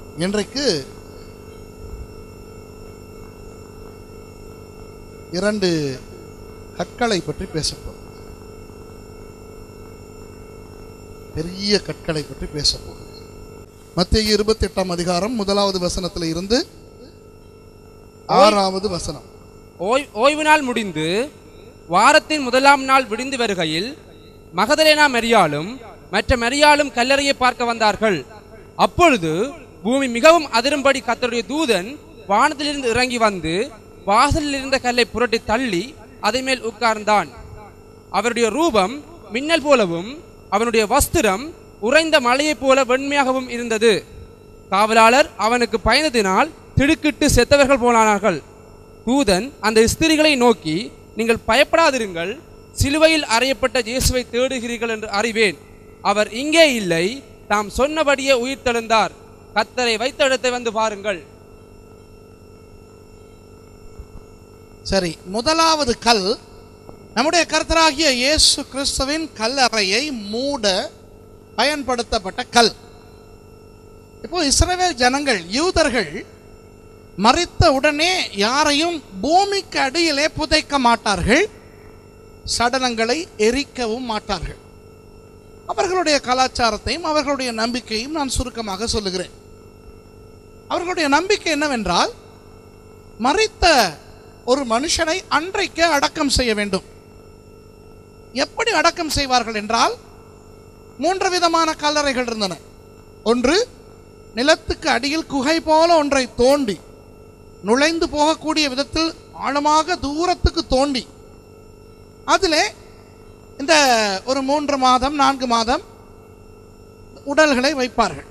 இன்றைக்கு இரண்டு கற்களை பற்றி பேசப்போம் பெரிய கற்களை பற்றி பேசப்போம் மத்திய இருபத்தி எட்டாம் அதிகாரம் முதலாவது வசனத்தில் இருந்து ஆறாவது வசனம் ஓய் ஓய்வு நாள் முடிந்து வாரத்தின் முதலாம் நாள் விடிந்து வருகையில் மகதலேனா மரியாளும் மற்ற மரியாளும் கல்லறையை பார்க்க வந்தார்கள் அப்பொழுது பூமி மிகவும் அதிரும்படி கர்த்தருடைய தூதன் வானத்திலிருந்து இறங்கி வந்து வாசலில் இருந்த கல்லை புரட்டி தள்ளி அதை மேல் உட்கார்ந்தான் அவருடைய ரூபம் மின்னல் போலவும் அவனுடைய வஸ்திரம் உறைந்த மலையைப் போல வெண்மையாகவும் இருந்தது காவலாளர் அவனுக்கு பயந்ததினால் திடுக்கிட்டு செத்தவர்கள் போனார்கள் தூதன் அந்த ஸ்திரிகளை நோக்கி நீங்கள் பயப்படாதிருங்கள் சிலுவையில் அறையப்பட்ட இயேசுவை தேடுகிறீர்கள் என்று அறிவேன் அவர் இங்கே இல்லை தாம் சொன்னபடியே உயிர் தெழுந்தார் கத்தரை வைத்த இடத்தை வந்து பாருங்கள் சரி முதலாவது கல் நம்முடைய கர்த்தராகிய இயேசு கிறிஸ்துவின் கல்லறையை மூட பயன்படுத்தப்பட்ட கல் இப்போ இஸ்ரவேல் ஜனங்கள் யூதர்கள் மறித்த உடனே யாரையும் பூமிக்கு அடியிலே புதைக்க மாட்டார்கள் சடலங்களை எரிக்கவும் மாட்டார்கள் அவர்களுடைய கலாச்சாரத்தையும் அவர்களுடைய நம்பிக்கையும் நான் சுருக்கமாக சொல்லுகிறேன் அவர்களுடைய நம்பிக்கை என்னவென்றால் மறித்த ஒரு மனுஷனை அன்றைக்கே அடக்கம் செய்ய வேண்டும் எப்படி அடக்கம் செய்வார்கள் என்றால் மூன்று விதமான கல்லறைகள் இருந்தன ஒன்று நிலத்துக்கு அடியில் குகை போல ஒன்றை தோண்டி நுழைந்து போகக்கூடிய விதத்தில் ஆழமாக தூரத்துக்கு தோண்டி அதிலே இந்த ஒரு மூன்று மாதம் நான்கு மாதம் உடல்களை வைப்பார்கள்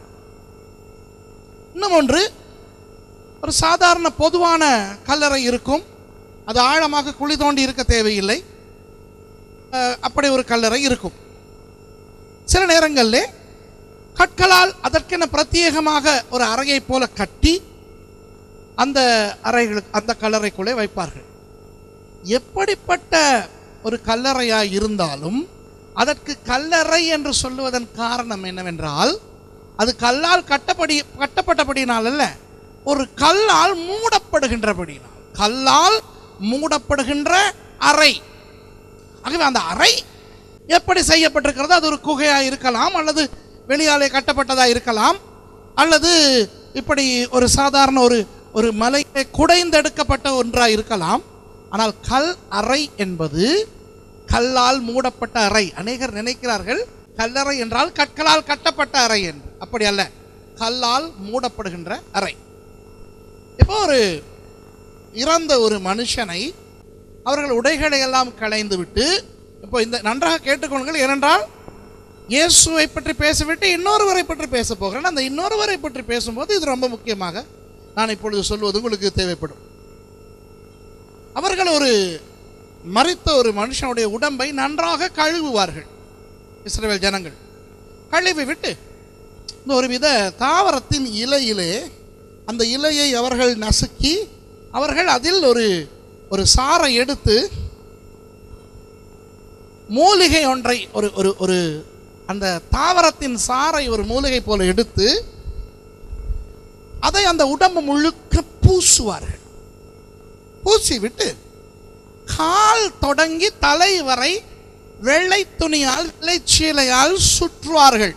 இன்னும் ஒன்று ஒரு சாதாரண பொதுவான கல்லறை இருக்கும் அது ஆழமாக குழி தோண்டி இருக்க தேவையில்லை அஹ், அப்படி ஒரு கல்லறை இருக்கும் சில நேரங்களில் கற்களால் அதற்கென பிரத்யேகமாக ஒரு அறையை போல கட்டி அந்த அறைகளுக்கு அந்த கல்லறைக்குள்ளே வைப்பார்கள் எப்படிப்பட்ட ஒரு கல்லறையாய் இருந்தாலும் அதற்கு கல்லறை என்று சொல்லுவதன் காரணம் என்னவென்றால் அது கல்லால் கட்டப்படி கட்டப்பட்டபடினால் அல்ல ஒரு கல்லால் மூடப்படுகின்றபடினால் கல்லால் மூடப்படுகின்ற அறை ஆகவே அந்த அறை எப்படி செய்யப்பட்டிருக்கிறது அது ஒரு குகையாக இருக்கலாம் அல்லது வெளியாலே கட்டப்பட்டதாக இருக்கலாம் அல்லது இப்படி ஒரு சாதாரண ஒரு ஒரு மலையை குடைந்தெடுக்கப்பட்ட ஒன்றாக இருக்கலாம் ஆனால் கல் அறை என்பது கல்லால் மூடப்பட்ட அறை அநேகர் நினைக்கிறார்கள் கல்லறை என்றால் கற்களால் கட்டப்பட்ட அறை என்று அப்படி அல்ல கல்லால் மூடப்படுகின்ற அறை இப்போ ஒரு இறந்த ஒரு மனுஷனை அவர்கள் உடைகளை எல்லாம் களைந்து விட்டு இப்போ இந்த நன்றாக கேட்டுக்கொள்ளுங்கள் ஏனென்றால் இயேசுவை பற்றி பேசிவிட்டு இன்னொருவரை பற்றி பேச போகிறேன் அந்த இன்னொருவரை பற்றி பேசும்போது இது ரொம்ப முக்கியமாக நான் இப்பொழுது சொல்வது உங்களுக்கு தேவைப்படும் அவர்கள் ஒரு மறித்த ஒரு மனுஷனுடைய உடம்பை நன்றாக கழுவுவார்கள் இஸ்ரவேல் ஜனங்கள் கழுவி விட்டு இந்த ஒரு வித தாவரத்தின் இலையிலே அந்த இலையை அவர்கள் நசுக்கி அவர்கள் அதில் ஒரு ஒரு சாறை எடுத்து மூலிகை ஒன்றை ஒரு ஒரு ஒரு அந்த தாவரத்தின் சாறை ஒரு மூலிகை போல எடுத்து அதை அந்த உடம்பு முழுக்க பூசுவார்கள் பூசி விட்டு கால் தொடங்கி தலை வரை வெள்ளை துணியால் வெள்ளை சீலையால் சுற்றுவார்கள்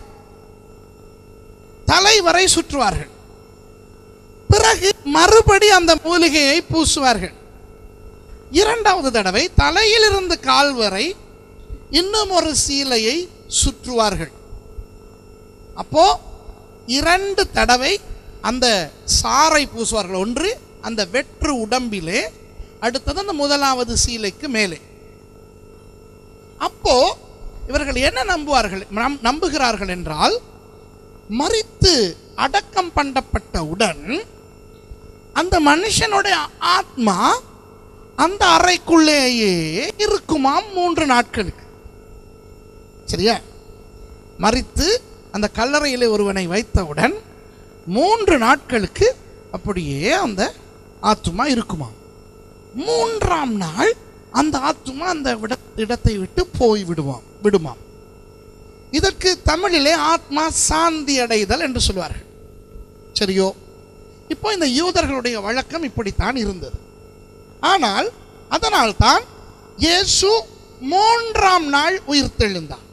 தலை வரை சுற்றுவார்கள் பிறகு மறுபடி அந்த மூலிகையை பூசுவார்கள் இரண்டாவது தடவை தலையிலிருந்து கால் வரை இன்னும் ஒரு சீலையை சுற்றுவார்கள் அப்போ இரண்டு தடவை அந்த சாறை பூசுவார்கள் ஒன்று அந்த வெற்று உடம்பிலே அடுத்தது அந்த முதலாவது சீலைக்கு மேலே அப்போ இவர்கள் என்ன நம்புவார்கள் நம்- நம்புகிறார்கள் என்றால் மறித்து அடக்கம் பண்ணப்பட்டவுடன் அந்த மனுஷனுடைய ஆத்மா அந்த அறைக்குள்ளேயே இருக்குமாம் மூன்று நாட்களுக்கு சரியா மறித்து அந்த கல்லறையிலே ஒருவனை வைத்தவுடன் மூன்று நாட்களுக்கு அப்படியே அந்த ஆத்துமா இருக்குமாம் மூன்றாம் நாள் அந்த ஆத்துமா அந்த விட இடத்தை விட்டு போய் விடுவாம் விடுமாம் இதற்கு தமிழிலே ஆத்மா சாந்தி அடைதல் என்று சொல்வார்கள் சரியோ இப்போ இந்த யூதர்களுடைய வழக்கம் இப்படித்தான் இருந்தது ஆனால் அதனால் தான் இயேசு மூன்றாம் நாள் உயிர்த்தெழுந்தார்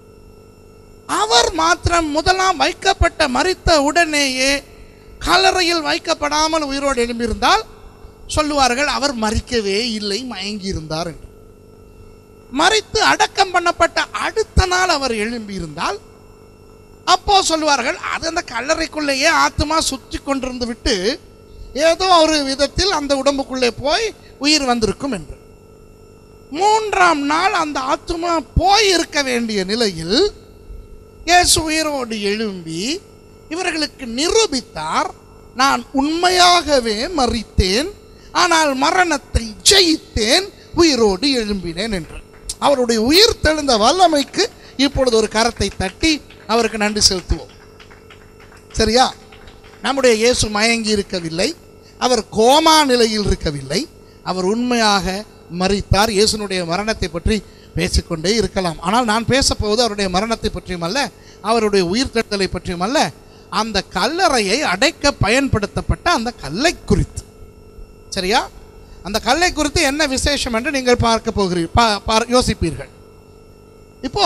அவர் மாத்திரம் முதலாம் வைக்கப்பட்ட மரித்த உடனேயே கல்லறையில் வைக்கப்படாமல் உயிரோடு எழும்பியிருந்தால் சொல்லுவார்கள் அவர் மறிக்கவே இல்லை மயங்கி இருந்தார் என்று மறித்து அடக்கம் பண்ணப்பட்ட அடுத்த நாள் அவர் எழும்பியிருந்தால் அப்போ சொல்லுவார்கள் அது அந்த கல்லறைக்குள்ளேயே ஆத்மா சுற்றி கொண்டிருந்து விட்டு ஏதோ ஒரு விதத்தில் அந்த உடம்புக்குள்ளே போய் உயிர் வந்திருக்கும் என்று மூன்றாம் நாள் அந்த ஆத்மா போய் இருக்க வேண்டிய நிலையில் இயேசு உயிரோடு எழும்பி இவர்களுக்கு நிரூபித்தார் நான் உண்மையாகவே மறித்தேன் ஆனால் மரணத்தை ஜெயித்தேன் உயிரோடு எழும்பினேன் என்று அவருடைய உயிர் தெழுந்த வல்லமைக்கு இப்பொழுது ஒரு கரத்தை தட்டி அவருக்கு நன்றி செலுத்துவோம் சரியா நம்முடைய இயேசு மயங்கி இருக்கவில்லை அவர் கோமா நிலையில் இருக்கவில்லை அவர் உண்மையாக மறித்தார் இயேசுனுடைய மரணத்தை பற்றி பேசிக்கொண்டே இருக்கலாம் ஆனால் நான் பேசப்போவது அவருடைய மரணத்தை பற்றியும் அல்ல அவருடைய உயிர்த்தெழுதலை பற்றியும் அல்ல அந்த கல்லறையை அடைக்க பயன்படுத்தப்பட்ட அந்த கல்லை குறித்து சரியா அந்த கல்லை குறித்து என்ன விசேஷம் என்று நீங்கள் பார்க்க போகிறீர்கள் பா- பார்- யோசிப்பீர்கள் இப்போ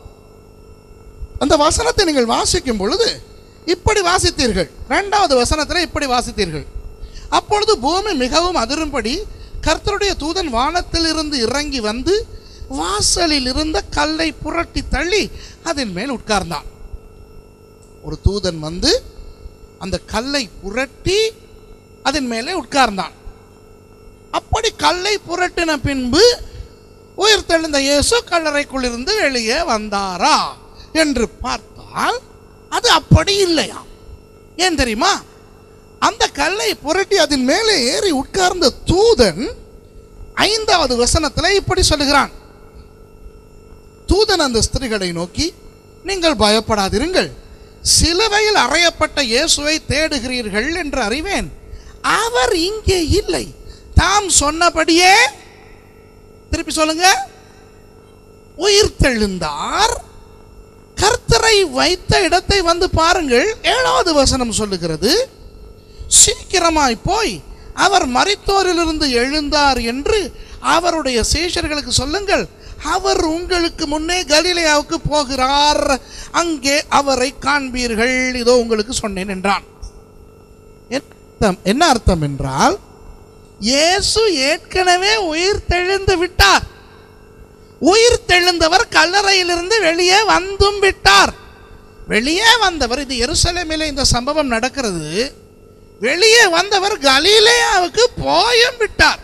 அந்த வசனத்தை நீங்கள் வாசிக்கும் பொழுது இப்படி வாசித்தீர்கள் இரண்டாவது வசனத்தில் இப்படி வாசித்தீர்கள் அப்பொழுது பூமி மிகவும் அதிரும்படி கர்த்தருடைய தூதன் வானத்திலிருந்து இறங்கி வந்து வாசலில் இருந்த கல்லை புரட்டி தள்ளி அதன் மேல் உட்கார்ந்தான் ஒரு தூதன் வந்து அந்த கல்லை புரட்டி அதன் மேலே உட்கார்ந்தான் அப்படி கல்லை புரட்டின பின்பு உயிர் தெழுந்த இயேசு கல்லறைக்குள்ளிருந்து வெளியே வந்தாரா என்று பார்த்தால் அது அப்படி இல்லையா ஏன் தெரியுமா அந்த கல்லை புரட்டி அதன் மேலே ஏறி உட்கார்ந்த தூதன் ஐந்தாவது வசனத்தில் இப்படி சொல்லுகிறான் தூதன் அந்த ஸ்திரீகளை நோக்கி நீங்கள் பயப்படாதிருங்கள் சிலுவையில் அறையப்பட்ட இயேசுவை தேடுகிறீர்கள் என்று அறிவேன் அவர் இங்கே இல்லை தாம் சொன்னபடியே திருப்பி சொல்லுங்க உயிர் தெழுந்தார் கர்த்தரை வைத்த இடத்தை வந்து பாருங்கள் ஏழாவது வசனம் சொல்லுகிறது சீக்கிரமாய் போய் அவர் மரித்தோரிலிருந்து எழுந்தார் என்று அவருடைய சேஷர்களுக்கு சொல்லுங்கள் அவர் உங்களுக்கு முன்னே கலிலேயாவுக்கு போகிறார் அங்கே அவரை காண்பீர்கள் இதோ உங்களுக்கு சொன்னேன் என்றான் என்ன அர்த்தம் என்ன அர்த்தம் என்றால் இயேசு ஏற்கனவே உயிர் தெழுந்து விட்டார் உயிர் தெழுந்தவர் கல்லறையிலிருந்து வெளியே வந்தும் விட்டார் வெளியே வந்தவர் இது எருசலேமிலே இந்த சம்பவம் நடக்கிறது வெளியே வந்தவர் கலீலேயாவுக்கு போயும் விட்டார்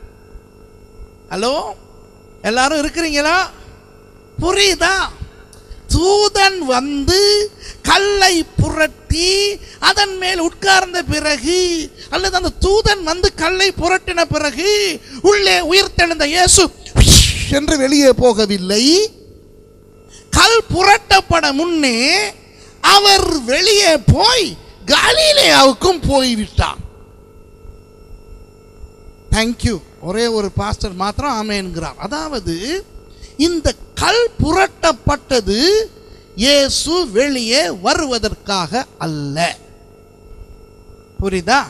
ஹலோ எல்லாரும் இருக்கிறீங்களா புரியுதா தூதன் வந்து கல்லை புரட்டி அதன் மேல் உட்கார்ந்த பிறகு அல்லது அந்த தூதன் வந்து கல்லை புரட்டின பிறகு உள்ளே உயிர்த்தெழுந்த இயேசு என்று வெளியே போகவில்லை கல் புரட்டப்பட முன்னே அவர் வெளியே போய் கலீலேயாவுக்கும் போய்விட்டார் தேங்க்யூ ஒரே ஒரு பாஸ்டர் மாத்திரம் ஆமேன்கிறார் அதாவது இந்த கல் புரட்டப்பட்டது இயேசு வெளியே வருவதற்காக அல்ல புரியுதா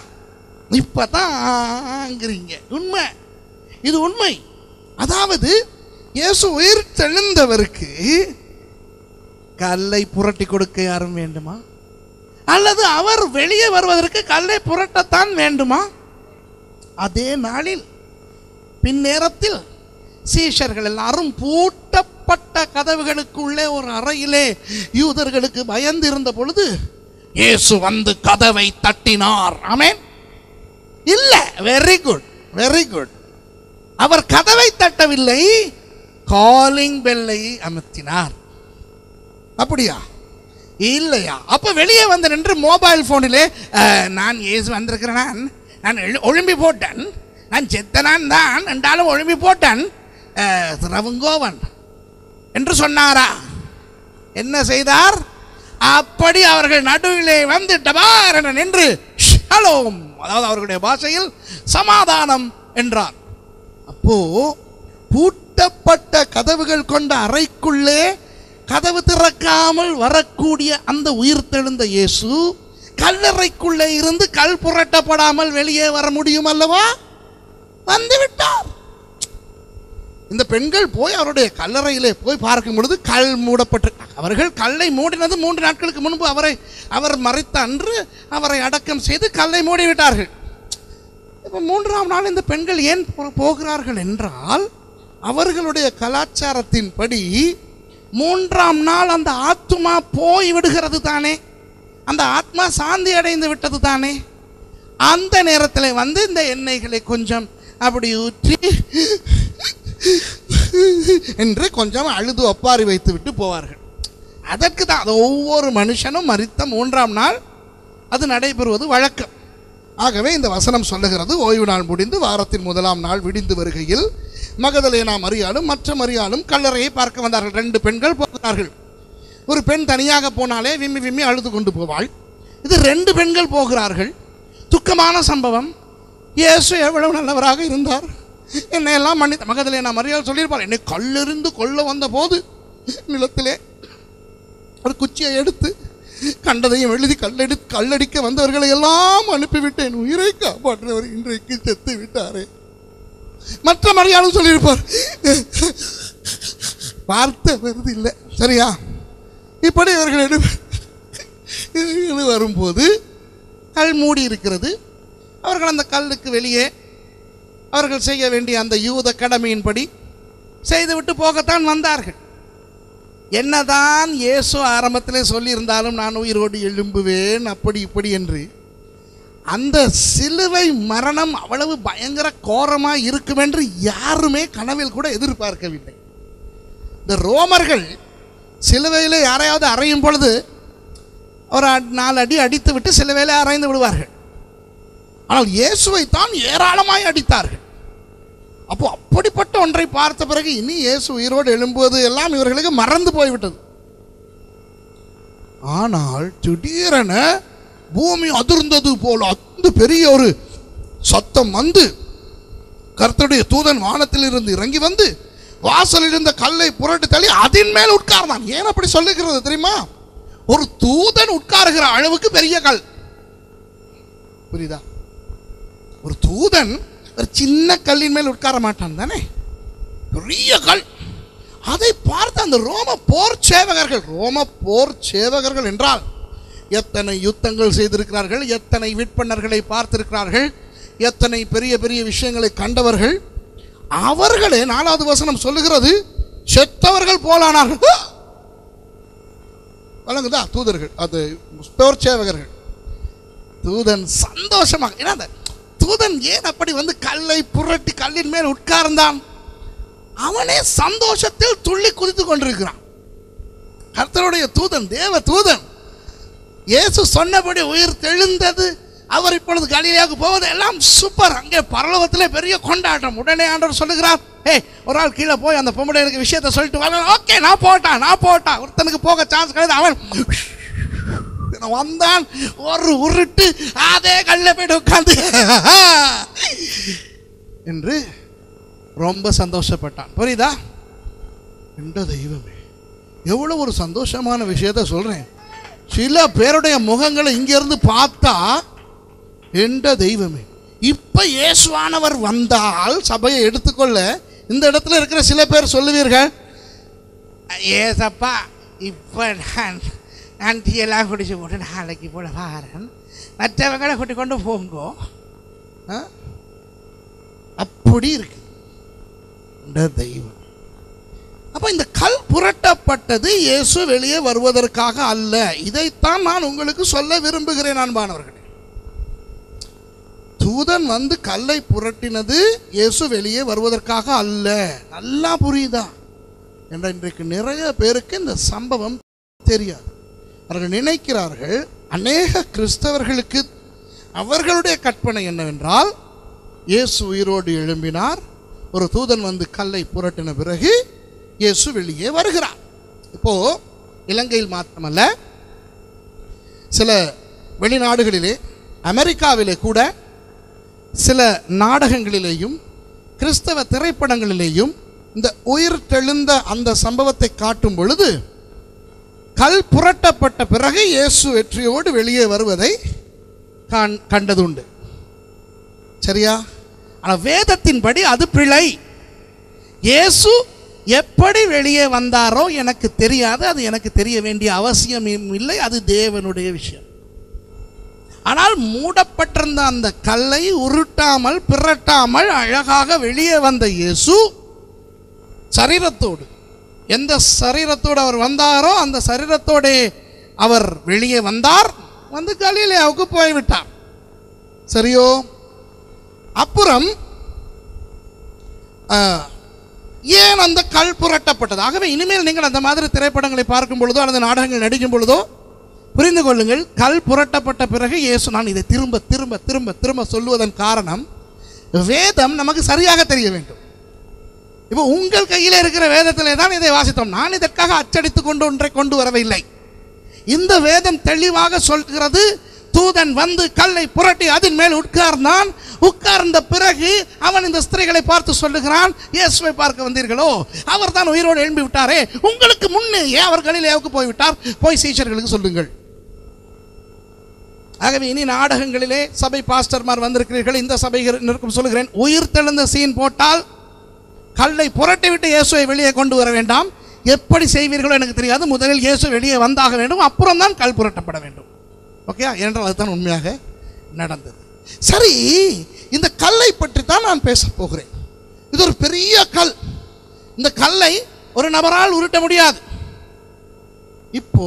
இப்பதான் உண்மை இது உண்மை அதாவது இயேசு உயிர் தெழுந்தவருக்கு கல்லை புரட்டி கொடுக்க யாரும் வேண்டுமா அல்லது அவர் வெளியே வருவதற்கு கல்லை புரட்டத்தான் வேண்டுமா அதே நாளில் பின்னேரத்தில் சீஷர்கள் எல்லாரும் பூட்டப்பட்ட கதவுகளுக்குள்ளே ஒரு அறையிலே யூதர்களுக்கு பயந்து இருந்த பொழுது இயேசு வந்து கதவை தட்டினார் ஆமென் இல்ல வெரி குட் வெரி குட் அவர் கதவை தட்டவில்லை காலிங் பெல்லை அமர்த்தினார் அப்படியா இல்லையா அப்ப வெளியே வந்து நின்று மொபைல் போனிலே அஹ், நான் ஏசு வந்திருக்கிறேன் நான் நான் எழு- ஒழும்பி போட்டேன் நான் செத்தனான் தான் என்றாலும் ஒழும்பி போட்டேன் அஹ், திரவுங்கோவன் என்று சொன்னாரா என்ன செய்தார் அப்படி அவர்கள் நடுவிலே வந்து டபார் என நின்று ஷலோம் அதாவது அவர்களுடைய பாஷையில் சமாதானம் என்றார் அப்போ பூட்டப்பட்ட கதவுகள் கொண்ட அறைக்குள்ளே கதவு திறக்காமல் வரக்கூடிய அந்த உயிர்த்தெழுந்த இயேசு கல்லறைக்குள்ளே இருந்து கல் புரட்டப்படாமல் வெளியே வர முடியும் அல்லவா வந்து விட்டார் இந்த பெண்கள் போய் அவருடைய கல்லறையிலே போய் பார்க்கும் பொழுது கல் மூடப்பட்டு அவர்கள் கல்லை மூடினது மூன்று நாட்களுக்கு முன்பு அவரை அவர் மறைத்த அன்று அவரை அடக்கம் செய்து கல்லை மூடி விட்டார்கள் இப்போ மூன்றாம் நாள் இந்த பெண்கள் ஏன் போ- போகிறார்கள் என்றால் அவர்களுடைய கலாச்சாரத்தின்படி மூன்றாம் நாள் அந்த ஆத்துமா போய் விடுகிறது தானே அந்த ஆத்மா சாந்தி அடைந்து விட்டது தானே அந்த நேரத்தில் வந்து இந்த எண்ணெய்களை கொஞ்சம் அப்படி ஊற்றி என்று கொஞ்சம் அழுது ஒப்பாரி வைத்து விட்டு போவார்கள் அதற்கு தான் அது ஒவ்வொரு மனுஷனும் மரித்த மூன்றாம் நாள் அது நடைபெறுவது வழக்கம் ஆகவே இந்த வசனம் சொல்லுகிறது ஓய்வு நாள் முடிந்து வாரத்தின் முதலாம் நாள் விடிந்து வருகையில் மகதலேனா மரியாளும் மற்ற மரியாளும் கல்லறையை பார்க்க வந்தார்கள் ரெண்டு பெண்கள் போகிறார்கள் ஒரு பெண் தனியாக போனாலே விம்மி விம்மி அழுது கொண்டு போவாள் இது ரெண்டு பெண்கள் போகிறார்கள் துக்கமான சம்பவம் இயேசு எவ்வளவு நல்லவராக இருந்தார் என்னை எல்லாம் மன்னித்த மகதிலே நான் மரியாதை சொல்லியிருப்பார் என்னை கல்லெறிந்து கொல்ல வந்த போது நிலத்திலே ஒரு குச்சியை எடுத்து கண்டதையும் எழுதி கல்லடி கல்லடிக்க வந்தவர்களை எல்லாம் அனுப்பிவிட்டேன் உயிரை காப்பாற்றினவர் இன்றைக்கு செத்து விட்டாரே மற்ற மரியாதை சொல்லியிருப்பார் வார்த்தை வருது இல்லை சரியா இப்படி இவர்களிடம் இது வரும்போது கல் மூடி இருக்கிறது அவர்கள் அந்த கல்லுக்கு வெளியே அவர்கள் செய்ய வேண்டிய அந்த யூத கடமையின்படி செய்துவிட்டு போகத்தான் வந்தார்கள் என்னதான் இயேசு ஆரம்பத்திலே சொல்லியிருந்தாலும் நான் உயிரோடு எழும்புவேன் அப்படி இப்படி என்று அந்த சிலுவை மரணம் அவ்வளவு பயங்கர கோரமாக இருக்கும் என்று யாருமே கனவில் கூட எதிர்பார்க்கவில்லை இந்த ரோமர்கள் சிலுவையில் யாரையாவது அறையும் பொழுது ஒரு அ- நாலு அடி அடித்து விட்டு சிலுவையில் அறைந்து விடுவார்கள் ஆனால் இயேசுவை தான் ஏராளமாய் அடித்தார்கள் அப்போ அப்படிப்பட்ட ஒன்றை பார்த்த பிறகு இனி இயேசு உயிரோடு எழும்புவது எல்லாம் இவர்களுக்கு மறந்து போய்விட்டது ஆனால் திடீரென பூமி அதிர்ந்தது போல அந்த பெரிய ஒரு சத்தம் வந்து கர்த்தருடைய தூதன் வானத்தில் இருந்து இறங்கி வந்து வாசலில் இருந்த கல்லை புரட்டு தள்ளி அதன் மேல் உட்கார்ந்தான் ஏன் அப்படி சொல்லுகிறது தெரியுமா ஒரு தூதன் உட்காருகிற அளவுக்கு பெரிய கல் புரியுதா ஒரு தூதன் ஒரு சின்ன கல்லின் மேல் உட்கார மாட்டான் தானே பெரிய கல் அதை பார்த்து அந்த ரோம போர் சேவகர்கள் ரோம போர் சேவகர்கள் என்றால் எத்தனை யுத்தங்கள் செய்திருக்கிறார்கள் எத்தனை விற்பனர்களை பார்த்திருக்கிறார்கள் எத்தனை பெரிய பெரிய விஷயங்களை கண்டவர்கள் அவர்களே நாலாவது வசனம் சொல்லுகிறது செத்தவர்கள் போலானார்கள் வழங்குதா தூதர்கள் அது போர் சேவகர்கள் தூதன் சந்தோஷமாக ஏன்னா அந்த தூதன் ஏன் அப்படி வந்து கல்லை புரட்டி கல்லின் மேல் உட்கார்ந்தான் அவனே சந்தோஷத்தில் துள்ளி குதித்து கொண்டிருக்கிறான் கர்த்தருடைய தூதன் தேவ தூதன் இயேசு சொன்னபடி உயிர் தெழுந்தது அவர் இப்பொழுது கலிலேயாவுக்கு போவது எல்லாம் சூப்பர் அங்கே பரலோகத்திலே பெரிய கொண்டாட்டம் உடனே ஆண்டவர் சொல்லுகிறார் ஏய் ஒரு ஆள் கீழே போய் அந்த பொம்பளைக்கு விஷயத்தை சொல்லிட்டு வர ஓகே நான் போட்டான் நான் போட்டான் ஒருத்தனுக்கு போக சான்ஸ் கிடையாது அவன் வந்தான் ஒரு உருட்டு அதே கல்ல போயிட்டு உட்காந்து என்று ரொம்ப சந்தோஷப்பட்டான் புரியுதா என்ற தெய்வமே எவ்வளோ ஒரு சந்தோஷமான விஷயத்த சொல்கிறேன் சில பேருடைய முகங்களை இங்கிருந்து பார்த்தா என்ற தெய்வமே இப்போ இயேசுவானவர் வந்தால் சபையை எடுத்துக்கொள்ள இந்த இடத்துல இருக்கிற சில பேர் சொல்லுவீர்கள் ஏசப்பா இப்போ நான் ஆண்டியெல்லாம் குடிச்சு போட்டு நாளைக்கு போல வாரன் மற்றவங்களை கூட்டி கொண்டு போங்கோ ஆ? அப்படி இருக்கு இந்த தெய்வம் அப்ப இந்த கல் புரட்டப்பட்டது இயேசு வெளியே வருவதற்காக அல்ல இதைத்தான் நான் உங்களுக்கு சொல்ல விரும்புகிறேன் அன்பானவர்களே தூதன் வந்து கல்லை புரட்டினது இயேசு வெளியே வருவதற்காக அல்ல நல்லா புரியுதா என்ற இன்றைக்கு நிறைய பேருக்கு இந்த சம்பவம் தெரியாது அவர்கள் நினைக்கிறார்கள் அநேக கிறிஸ்தவர்களுக்கு அவர்களுடைய கற்பனை என்னவென்றால் இயேசு உயிரோடு எழும்பினார் ஒரு தூதன் வந்து கல்லை புரட்டின பிறகு இயேசு வெளியே வருகிறார் இப்போ இலங்கையில் மாத்திரமல்ல சில வெளிநாடுகளிலே அமெரிக்காவிலே கூட சில நாடகங்களிலேயும் கிறிஸ்தவ திரைப்படங்களிலேயும் இந்த உயிர் தெழுந்த அந்த சம்பவத்தை காட்டும் பொழுது கல் புரட்டப்பட்ட பிறகு இயேசு வெற்றியோடு வெளியே வருவதை காண் கண்டதுண்டு சரியா ஆனால் வேதத்தின்படி அது பிழை இயேசு எப்படி வெளியே வந்தாரோ எனக்கு தெரியாது அது எனக்கு தெரிய வேண்டிய அவசியம் இல்லை அது தேவனுடைய விஷயம் ஆனால் மூடப்பட்டிருந்த அந்த கல்லை உருட்டாமல் பிரட்டாமல் அழகாக வெளியே வந்த இயேசு சரீரத்தோடு எந்த சரீரத்தோடு அவர் வந்தாரோ அந்த சரீரத்தோடே அவர் வெளியே வந்தார் வந்து கலிலேயாவுக்கு போய்விட்டார் சரியோ அப்புறம் ஆ, ஏன் அந்த கல் புரட்டப்பட்டது ஆகவே இனிமேல் நீங்கள் அந்த மாதிரி திரைப்படங்களை பார்க்கும் பொழுதோ அல்லது நாடகங்கள் நடிக்கும் பொழுதோ புரிந்து கொள்ளுங்கள் கல் புரட்டப்பட்ட பிறகு இயேசு நான் இதை திரும்ப திரும்ப திரும்ப திரும்ப சொல்லுவதன் காரணம் வேதம் நமக்கு சரியாக தெரிய வேண்டும் இப்போ உங்கள் கையில் இருக்கிற வேதத்திலே தான் இதை வாசித்தோம் நான் இதற்காக அச்சடித்து கொண்டு ஒன்றை கொண்டு வரவில்லை இந்த வேதம் தெளிவாக சொல்கிறது தூதன் வந்து கல்லை புரட்டி அதன் மேல் உட்கார்ந்தான் உட்கார்ந்த பிறகு அவன் இந்த ஸ்திரீகளை பார்த்து சொல்லுகிறான் இயேசுவை பார்க்க வந்தீர்களோ அவர் தான் உயிரோடு எழும்பி விட்டாரே உங்களுக்கு முன்னே ஏன் அவர் கலிலேயாவுக்கு போய்விட்டார் போய் சீஷர்களுக்கு சொல்லுங்கள் ஆகவே இனி நாடகங்களிலே சபை பாஸ்டர்மார் வந்திருக்கிறீர்கள் இந்த சபையினருக்கும் சொல்லுகிறேன் உயிர் தெழுந்த சீன் போட்டால் கல்லை புரட்டி விட்டு இயேசுவை வெளியே கொண்டு வர வேண்டாம் எப்படி செய்வீர்களோ எனக்கு தெரியாது முதலில் இயேசு வெளியே வந்தாக வேண்டும் அப்புறம் தான் கல் புரட்டப்பட வேண்டும் ஓகே என்றால் அதுதான் உண்மையாக நடந்தது சரி இந்த கல்லை பற்றி தான் நான் பேச போகிறேன் இது ஒரு பெரிய கல் இந்த கல்லை ஒரு நபரால் உருட்ட முடியாது இப்போ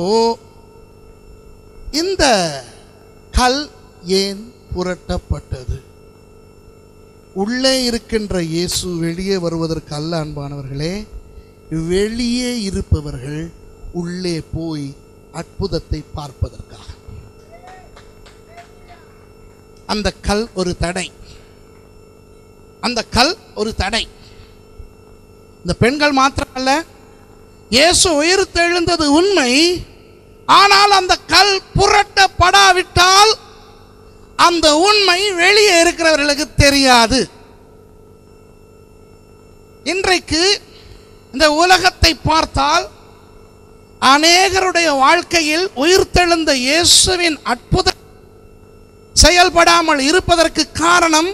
இந்த கல் ஏன் புரட்டப்பட்டது உள்ளே இருக்கின்ற இயேசு வெளியே வருவதற்கு அல்ல அன்பானவர்களே வெளியே இருப்பவர்கள் உள்ளே போய் அற்புதத்தை பார்ப்பதற்காக அந்த கல் ஒரு தடை அந்த கல் ஒரு தடை இந்த பெண்கள் மாத்திரமல்ல இயேசு உயிர் தெழுந்தது உண்மை ஆனால் அந்த கல் புரட்டப்படாவிட்டால் அந்த உண்மை வெளியே இருக்கிறவர்களுக்கு தெரியாது இன்றைக்கு இந்த உலகத்தை பார்த்தால் அநேகருடைய வாழ்க்கையில் உயிர்த்தெழுந்த இயேசுவின் அற்புத செயல்படாமல் இருப்பதற்கு காரணம்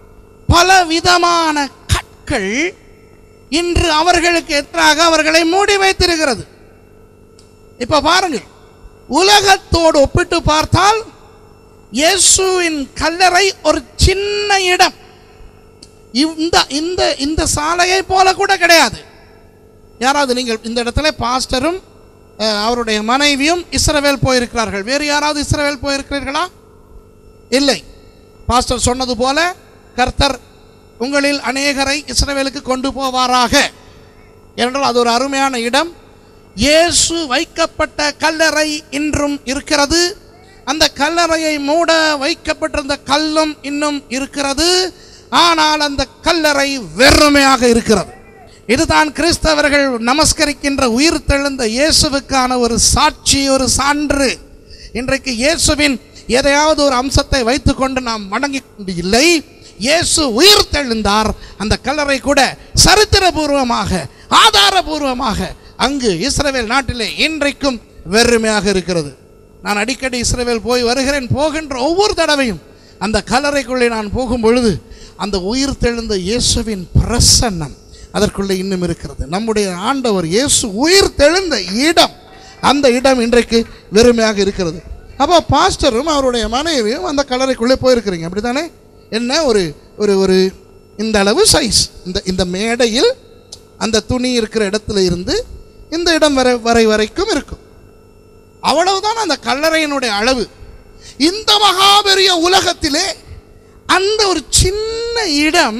பலவிதமான கற்கள் இன்று அவர்களுக்கு எதிராக அவர்களை மூடி வைத்திருக்கிறது இப்ப பாருங்கள் உலகத்தோடு ஒப்பிட்டு பார்த்தால் இயேசுவின் கல்லறை ஒரு சின்ன இடம் இந்த இந்த இந்த சாலையை போல கூட கிடையாது யாராவது நீங்கள் இந்த இடத்துல பாஸ்டரும் அஹ், அவருடைய மனைவியும் இஸ்ரவேல் போயிருக்கிறார்கள் வேறு யாராவது இஸ்ரவேல் போயிருக்கிறீர்களா இல்லை பாஸ்டர் சொன்னது போல கர்த்தர் உங்களில் அநேகரை இஸ்ரவேலுக்கு கொண்டு போவாராக என்றால் அது ஒரு அருமையான இடம் இயேசு வைக்கப்பட்ட கல்லறை இன்றும் இருக்கிறது அந்த கல்லறையை மூட வைக்கப்பட்டிருந்த கல்லும் இன்னும் இருக்கிறது ஆனால் அந்த கல்லறை வெறுமையாக இருக்கிறது இதுதான் கிறிஸ்தவர்கள் நமஸ்கரிக்கின்ற உயிர் தெழுந்த இயேசுவுக்கான ஒரு சாட்சி ஒரு சான்று இன்றைக்கு இயேசுவின் எதையாவது ஒரு அம்சத்தை வைத்துக்கொண்டு நாம் வணங்கிக் கொண்டு இல்லை இயேசு உயிர் தெழுந்தார் அந்த கல்லறை கூட சரித்திரபூர்வமாக ஆதாரபூர்வமாக அங்கு இஸ்ரவேல் நாட்டிலே இன்றைக்கும் வெறுமையாக இருக்கிறது நான் அடிக்கடி இஸ்ரவேல் போய் வருகிறேன் போகின்ற ஒவ்வொரு தடவையும் அந்த கல்லறைக்குள்ளே நான் போகும் பொழுது அந்த உயிர் தெழுந்த இயேசுவின் பிரசன்னம் அதற்குள்ளே இன்னும் இருக்கிறது நம்முடைய ஆண்டவர் இயேசு உயிர் தெழுந்த இடம் அந்த இடம் இன்றைக்கு வெறுமையாக இருக்கிறது அப்போ பாஸ்டரும் அவருடைய மனைவியும் அந்த கல்லறைக்குள்ளே போயிருக்கிறீங்க அப்படித்தானே என்ன ஒரு ஒரு ஒரு இந்த அளவு சைஸ் இந்த இந்த மேடையில் அந்த துணி இருக்கிற இடத்துல இருந்து இந்த இடம் வரை வரை வரைக்கும் இருக்கும் அவ்வளவுதான் அந்த கல்லறையினுடைய அளவு இந்த மகாபெரிய உலகத்திலே அந்த ஒரு சின்ன இடம்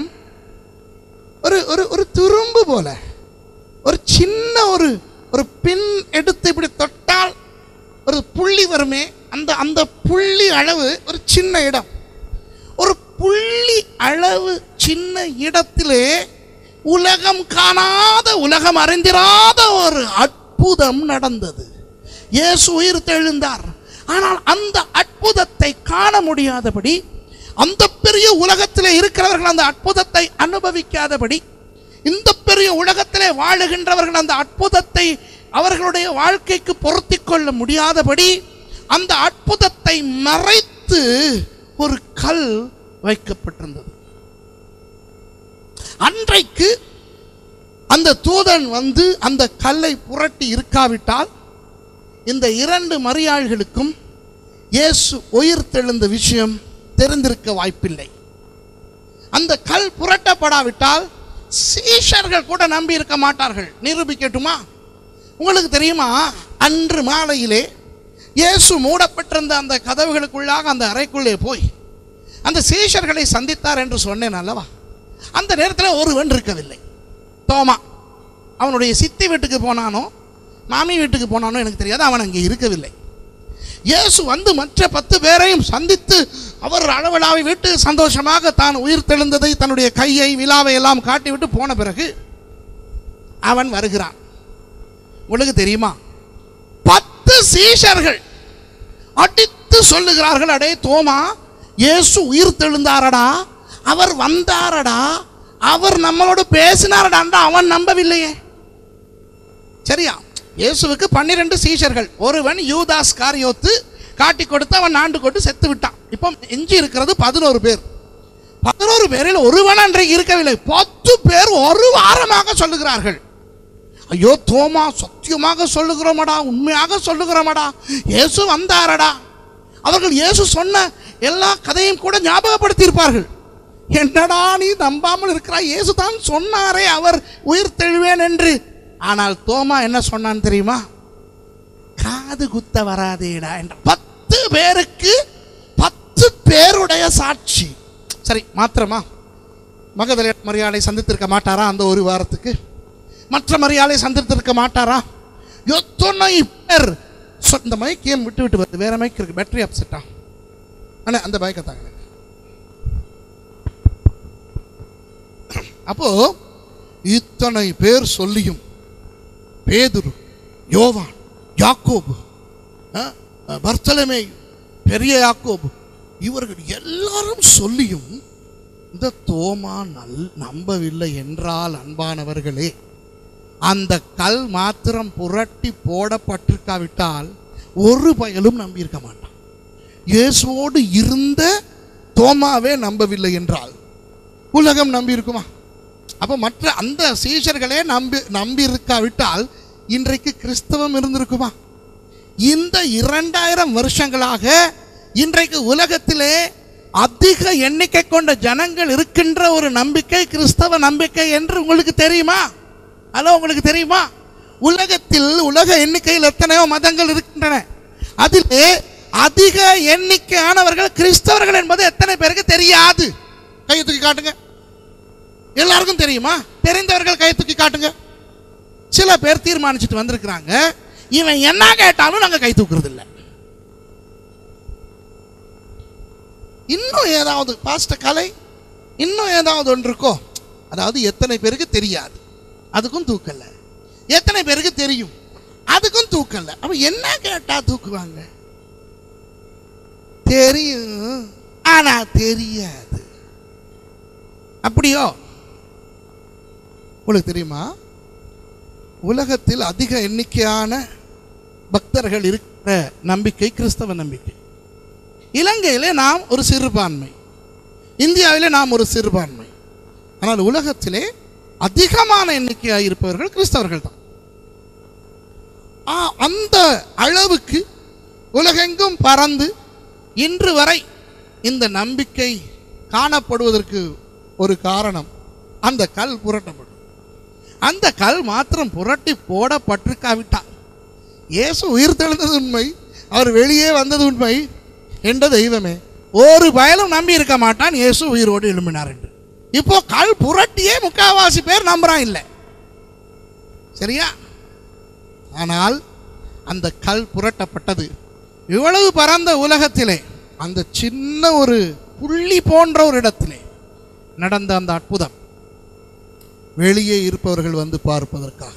ஒரு ஒரு ஒரு துரும்பு போல ஒரு சின்ன ஒரு ஒரு பின் எடுத்து இப்படி தொட்டால் ஒரு புள்ளி வருமே அந்த அந்த புள்ளி அளவு ஒரு சின்ன இடம் ஒரு புள்ளி அளவு சின்ன இடத்திலே உலகம் காணாத உலகம் அறிந்திராத ஒரு அற்புதம் நடந்தது இயேசு உயிர் தெழுந்தார் ஆனால் அந்த அற்புதத்தை காண முடியாதபடி அந்த பெரிய உலகத்திலே இருக்கிறவர்கள் அந்த அற்புதத்தை அனுபவிக்காதபடி இந்த பெரிய உலகத்திலே வாழுகின்றவர்கள் அந்த அற்புதத்தை அவர்களுடைய வாழ்க்கைக்கு பொருத்திக் கொள்ள முடியாதபடி அந்த அற்புதத்தை மறைத்து ஒரு கல் வைக்கப்பட்டிருந்தது அன்றைக்கு அந்த தூதன் வந்து அந்த கல்லை புரட்டி இருக்காவிட்டால் இந்த இரண்டு மரியாள்களுக்கும் இயேசு உயிர் தெழுந்த விஷயம் தெரிந்திருக்க வாய்ப்பில்லை அந்த கல் புரட்டப்படாவிட்டால் சீஷர்கள் கூட நம்பி இருக்க மாட்டார்கள் நிரூபிக்கட்டுமா உங்களுக்கு தெரியுமா அன்று மாலையிலே இயேசு மூடப்பட்டிருந்த அந்த கதவுகளுக்குள்ளாக அந்த அறைக்குள்ளே போய் அந்த சீஷர்களை சந்தித்தார் என்று சொன்னேன் அல்லவா அந்த நேரத்தில் ஒருவன் இருக்கவில்லை தோமா அவனுடைய சித்தி வீட்டுக்கு போனானோ மாமி வீட்டுக்கு போனானோ எனக்கு தெரியாது அவன் அங்கே இருக்கவில்லை இயேசு வந்து மற்ற பத்து பேரையும் சந்தித்து அவர் அளவலாவை விட்டு சந்தோஷமாக தான் உயிர் தெழுந்ததை தன்னுடைய கையை விழாவை எல்லாம் காட்டிவிட்டு போன பிறகு அவன் வருகிறான் உங்களுக்கு தெரியுமா பத்து சீஷர்கள் அடித்து சொல்லுகிறார்கள் அடே தோமா இயேசு உயிர் தெழுந்தாரடா அவர் வந்தாரடா அவர் நம்மளோடு பேசினாரடான்றா அவன் நம்பவில்லையே சரியா இயேசுவுக்கு பன்னிரண்டு சீஷர்கள் ஒருவன் யூதாஸ் காரியோத்து காட்டி கொடுத்து அவன் ஆண்டு கொண்டு செத்து விட்டான் இப்போ எஞ்சி இருக்கிறது பதினோரு பேர் பதினோரு பேரில் ஒருவன் அன்றைக்கு இருக்கவில்லை பத்து பேர் ஒரு வாரமாக சொல்லுகிறார்கள் ஐயோ தோமா சத்தியமாக சொல்லுகிறோமடா உண்மையாக சொல்லுகிறோமடா இயேசு வந்தாரடா அவர்கள் இயேசு சொன்ன எல்லா கதையும் கூட ஞாபகப்படுத்தியிருப்பார்கள் என்னடா நீ நம்பாமல் இருக்கிறாய் இயேசு தான் சொன்னாரே அவர் உயிர் தெழுவேன் என்று ஆனால் தோமா என்ன சொன்னான் தெரியுமா காது குத்த வராதேடா என்ற பத்து பேருக்கு பத்து பேருடைய சாட்சி சரி மாத்திரமா மகதலே மரியாதை சந்தித்திருக்க மாட்டாரா அந்த ஒரு வாரத்துக்கு மற்ற மரியாதை சந்தித்திருக்க மாட்டாரா எத்தனை பேர் சொ- இந்த மைக் ஏன் விட்டு விட்டு வருது வேற மைக் இருக்கு பேட்டரி அப்செட்டா அண்ணா அந்த பைக்கை தாங்க அப்போ இத்தனை பேர் சொல்லியும் பேதுரு யோவான் யாக்கோபு அஹ், அஹ், பர்த்தலமேயு பெரிய யாக்கோபு இவர்கள் எல்லாரும் சொல்லியும் இந்த தோமா நல் நம்பவில்லை என்றால் அன்பானவர்களே அந்த கல் மாத்திரம் புரட்டி போடப்பட்டிருக்காவிட்டால் ஒரு பயலும் நம்பியிருக்க மாட்டான் இயேசுவோடு இருந்த தோமாவே நம்பவில்லை என்றால் உலகம் நம்பி இருக்குமா அப்போ மற்ற அந்த சீஷர்களே நம்பி நம்பி இருக்காவிட்டால் இன்றைக்கு கிறிஸ்தவம் இருந்திருக்குமா இந்த இரண்டாயிரம் வருஷங்களாக இன்றைக்கு உலகத்திலே அதிக எண்ணிக்கை கொண்ட ஜனங்கள் இருக்கின்ற ஒரு நம்பிக்கை கிறிஸ்தவ நம்பிக்கை என்று உங்களுக்கு தெரியுமா ஹலோ உங்களுக்கு தெரியுமா உலகத்தில் உலக எண்ணிக்கையில் எத்தனையோ மதங்கள் இருக்கின்றன அதிலே அதிக எண்ணிக்கையானவர்கள் கிறிஸ்தவர்கள் என்பது எத்தனை பேருக்கு தெரியாது கையை தூக்கி காட்டுங்க எல்லாருக்கும் தெரியுமா தெரிந்தவர்கள் கையை தூக்கி காட்டுங்க சில பேர் தீர்மானிச்சுட்டு வந்திருக்கிறாங்க இவன் என்ன கேட்டாலும் நாங்க கை தூக்குறது இல்ல இன்னும் ஏதாவது பாஸ்ட கலை இன்னும் ஏதாவது ஒன்று இருக்கோ அதாவது எத்தனை பேருக்கு தெரியாது அதுக்கும் தூக்கல எத்தனை பேருக்கு தெரியும் அதுக்கும் தூக்கல அப்ப என்ன கேட்டா தூக்குவாங்க தெரியும் ஆனா தெரியாது அப்படியோ உங்களுக்கு தெரியுமா உலகத்தில் அதிக எண்ணிக்கையான பக்தர்கள் இருக்கிற நம்பிக்கை கிறிஸ்தவ நம்பிக்கை இலங்கையிலே நாம் ஒரு சிறுபான்மை இந்தியாவிலே நாம் ஒரு சிறுபான்மை ஆனால் உலகத்திலே அதிகமான எண்ணிக்கையாக இருப்பவர்கள் கிறிஸ்தவர்கள் தான் ஆ, அந்த அளவுக்கு உலகெங்கும் பறந்து இன்று வரை இந்த நம்பிக்கை காணப்படுவதற்கு ஒரு காரணம் அந்த கல் புரட்டப்படும் அந்த கல் மாத்திரம் புரட்டி போடப்பட்டிருக்காவிட்டால் இயேசு உயிர் தெழுந்தது உண்மை அவர் வெளியே வந்தது உண்மை என்ற தெய்வமே ஒரு பயலும் நம்பி இருக்க மாட்டான் இயேசு உயிரோடு எழும்பினார் என்று இப்போ கல் புரட்டியே முக்காவாசி பேர் நம்புறான் இல்லை சரியா ஆனால் அந்த கல் புரட்டப்பட்டது இவ்வளவு பரந்த உலகத்திலே அந்த சின்ன ஒரு புள்ளி போன்ற ஒரு இடத்திலே நடந்த அந்த அற்புதம் வெளியே இருப்பவர்கள் வந்து பார்ப்பதற்காக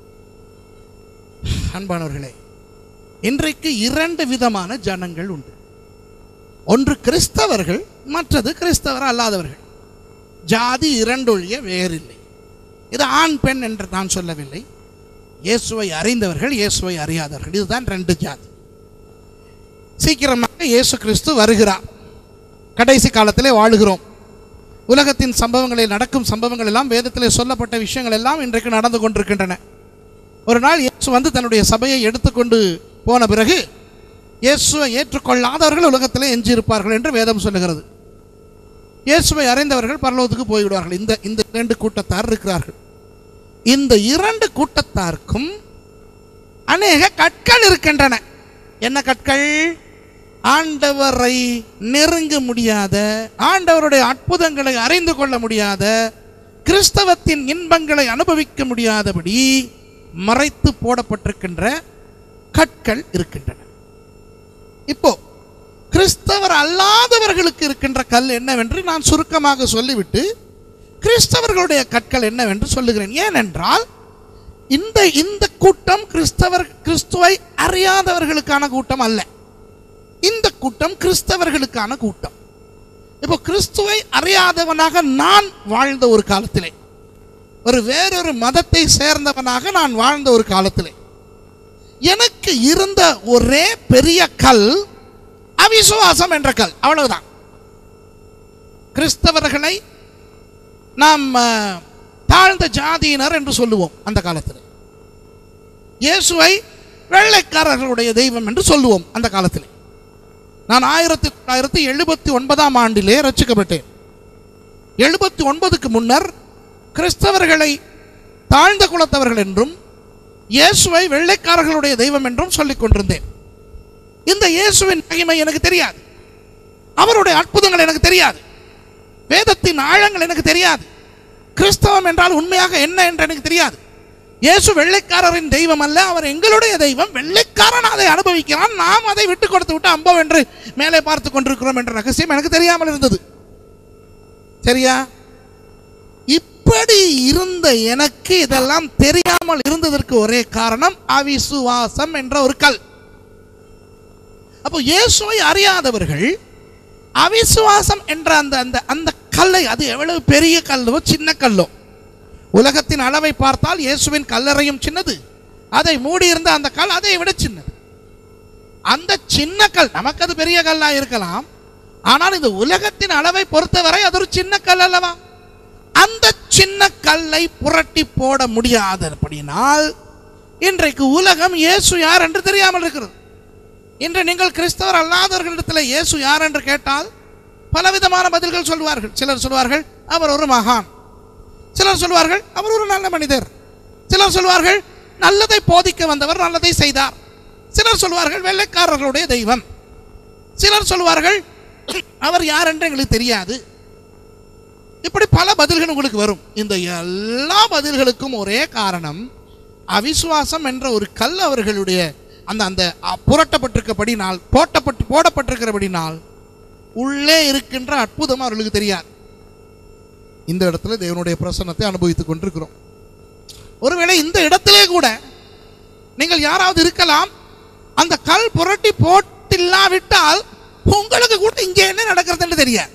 அன்பானவர்களே இன்றைக்கு இரண்டு விதமான ஜனங்கள் உண்டு ஒன்று கிறிஸ்தவர்கள் மற்றது கிறிஸ்தவர் அல்லாதவர்கள் ஜாதி இரண்டொழிய வேறில்லை இது ஆண் பெண் என்று நான் சொல்லவில்லை இயேசுவை அறிந்தவர்கள் இயேசுவை அறியாதவர்கள் இதுதான் ரெண்டு ஜாதி சீக்கிரமாக இயேசு கிறிஸ்து வருகிறார் கடைசி காலத்திலே வாழுகிறோம் உலகத்தின் சம்பவங்களில் நடக்கும் சம்பவங்கள் எல்லாம் வேதத்திலே சொல்லப்பட்ட விஷயங்கள் எல்லாம் இன்றைக்கு நடந்து கொண்டிருக்கின்றன ஒரு நாள் இயேசு வந்து தன்னுடைய சபையை எடுத்துக்கொண்டு போன பிறகு இயேசுவை ஏற்றுக்கொள்ளாதவர்கள் உலகத்திலே எஞ்சியிருப்பார்கள் என்று வேதம் சொல்லுகிறது இயேசுவை அறிந்தவர்கள் பரலோகத்துக்கு போய்விடுவார்கள் இந்த இந்த இரண்டு கூட்டத்தார் இருக்கிறார்கள் இந்த இரண்டு கூட்டத்தாருக்கும் அநேக கற்கள் இருக்கின்றன என்ன கற்கள் ஆண்டவரை நெருங்க முடியாத ஆண்டவருடைய அற்புதங்களை அறிந்து கொள்ள முடியாத கிறிஸ்தவத்தின் இன்பங்களை அனுபவிக்க முடியாதபடி மறைத்து போடப்பட்டிருக்கின்ற கற்கள் இருக்கின்றன இப்போ கிறிஸ்தவர் அல்லாதவர்களுக்கு இருக்கின்ற கல் என்னவென்று நான் சுருக்கமாக சொல்லிவிட்டு கிறிஸ்தவர்களுடைய கற்கள் என்னவென்று சொல்லுகிறேன் ஏனென்றால் இந்த இந்த கூட்டம் கிறிஸ்தவர் கிறிஸ்துவை அறியாதவர்களுக்கான கூட்டம் அல்ல இந்த கூட்டம் கிறிஸ்தவர்களுக்கான கூட்டம் இப்போ கிறிஸ்துவை அறியாதவனாக நான் வாழ்ந்த ஒரு காலத்திலே ஒரு வேறொரு மதத்தை சேர்ந்தவனாக நான் வாழ்ந்த ஒரு காலத்திலே எனக்கு இருந்த ஒரே பெரிய கல் அவிசுவாசம் என்ற கல் அவ்வளவுதான் கிறிஸ்தவர்களை நாம் அஹ், தாழ்ந்த ஜாதியினர் என்று சொல்லுவோம் அந்த காலத்தில் இயேசுவை வெள்ளைக்காரர்களுடைய தெய்வம் என்று சொல்லுவோம் அந்த காலத்தில் நான் ஆயிரத்தி தொள்ளாயிரத்தி எழுபத்தி ஒன்பதாம் ஆண்டிலே ரட்சிக்கப்பட்டேன் எழுபத்தி ஒன்பதுக்கு முன்னர் கிறிஸ்தவர்களை தாழ்ந்த குலத்தவர்கள் என்றும் இயேசுவை வெள்ளைக்காரர்களுடைய தெய்வம் என்றும் சொல்லிக் கொண்டிருந்தேன் இந்த இயேசுவின் மகிமை எனக்கு தெரியாது அவருடைய அற்புதங்கள் எனக்கு தெரியாது வேதத்தின் ஆழங்கள் எனக்கு தெரியாது கிறிஸ்தவம் என்றால் உண்மையாக என்ன என்று எனக்கு தெரியாது இயேசு வெள்ளைக்காரரின் தெய்வம் அல்ல அவர் எங்களுடைய தெய்வம் வெள்ளைக்காரன் அதை அனுபவிக்கிறான் நாம் அதை விட்டு கொடுத்து விட்டு அம்போ என்று மேலே பார்த்து கொண்டிருக்கிறோம் என்ற ரகசியம் எனக்கு தெரியாமல் இருந்தது சரியா இப்படி இருந்த எனக்கு இதெல்லாம் தெரியாமல் இருந்ததற்கு ஒரே காரணம் அவிசுவாசம் என்ற ஒரு கல் அப்போ இயேசுவை அறியாதவர்கள் அவிசுவாசம் என்ற அந்த அந்த அந்த கல்லை அது எவ்வளவு பெரிய கல்லோ சின்ன கல்லோ உலகத்தின் அளவை பார்த்தால் இயேசுவின் கல்லறையும் சின்னது அதை மூடியிருந்த அந்த கல் அதை விட சின்னது அந்த சின்ன கல் நமக்கு அது பெரிய கல்லா இருக்கலாம் ஆனால் இந்த உலகத்தின் அளவை பொறுத்தவரை அது ஒரு சின்ன கல் அல்லவா அந்த சின்ன கல்லை புரட்டி போட முடியாதபடினால் இன்றைக்கு உலகம் இயேசு யார் என்று தெரியாமல் இருக்கிறது இன்று நீங்கள் கிறிஸ்தவர் அல்லாதவர்களிடத்தில் இயேசு யார் என்று கேட்டால் பலவிதமான பதில்கள் சொல்வார்கள் சிலர் சொல்வார்கள் அவர் ஒரு மகான் சிலர் சொல்வார்கள் அவர் ஒரு நல்ல மனிதர் சிலர் சொல்வார்கள் நல்லதை போதிக்க வந்தவர் நல்லதை செய்தார் சிலர் சொல்வார்கள் வெள்ளைக்காரர்களுடைய தெய்வம் சிலர் சொல்வார்கள் அவர் யார் என்று எங்களுக்கு தெரியாது இப்படி பல பதில்கள் உங்களுக்கு வரும் இந்த எல்லா பதில்களுக்கும் ஒரே காரணம் அவிசுவாசம் என்ற ஒரு கல் அவர்களுடைய அந்த அந்த அ, புரட்டப்பட்டிருக்கபடினால் போட்டப்பட்டு போடப்பட்டிருக்கிறபடினால் உள்ளே இருக்கின்ற அற்புதம் அவர்களுக்கு தெரியாது இந்த இடத்துல தேவனுடைய பிரசன்னத்தை அனுபவித்துக் கொண்டிருக்கிறோம் ஒருவேளை இந்த இடத்திலே கூட நீங்கள் யாராவது இருக்கலாம் அந்த கல் புரட்டி போட்டில்லாவிட்டால் உங்களுக்கு கூட இங்கே என்ன நடக்கிறதுன்னு தெரியாது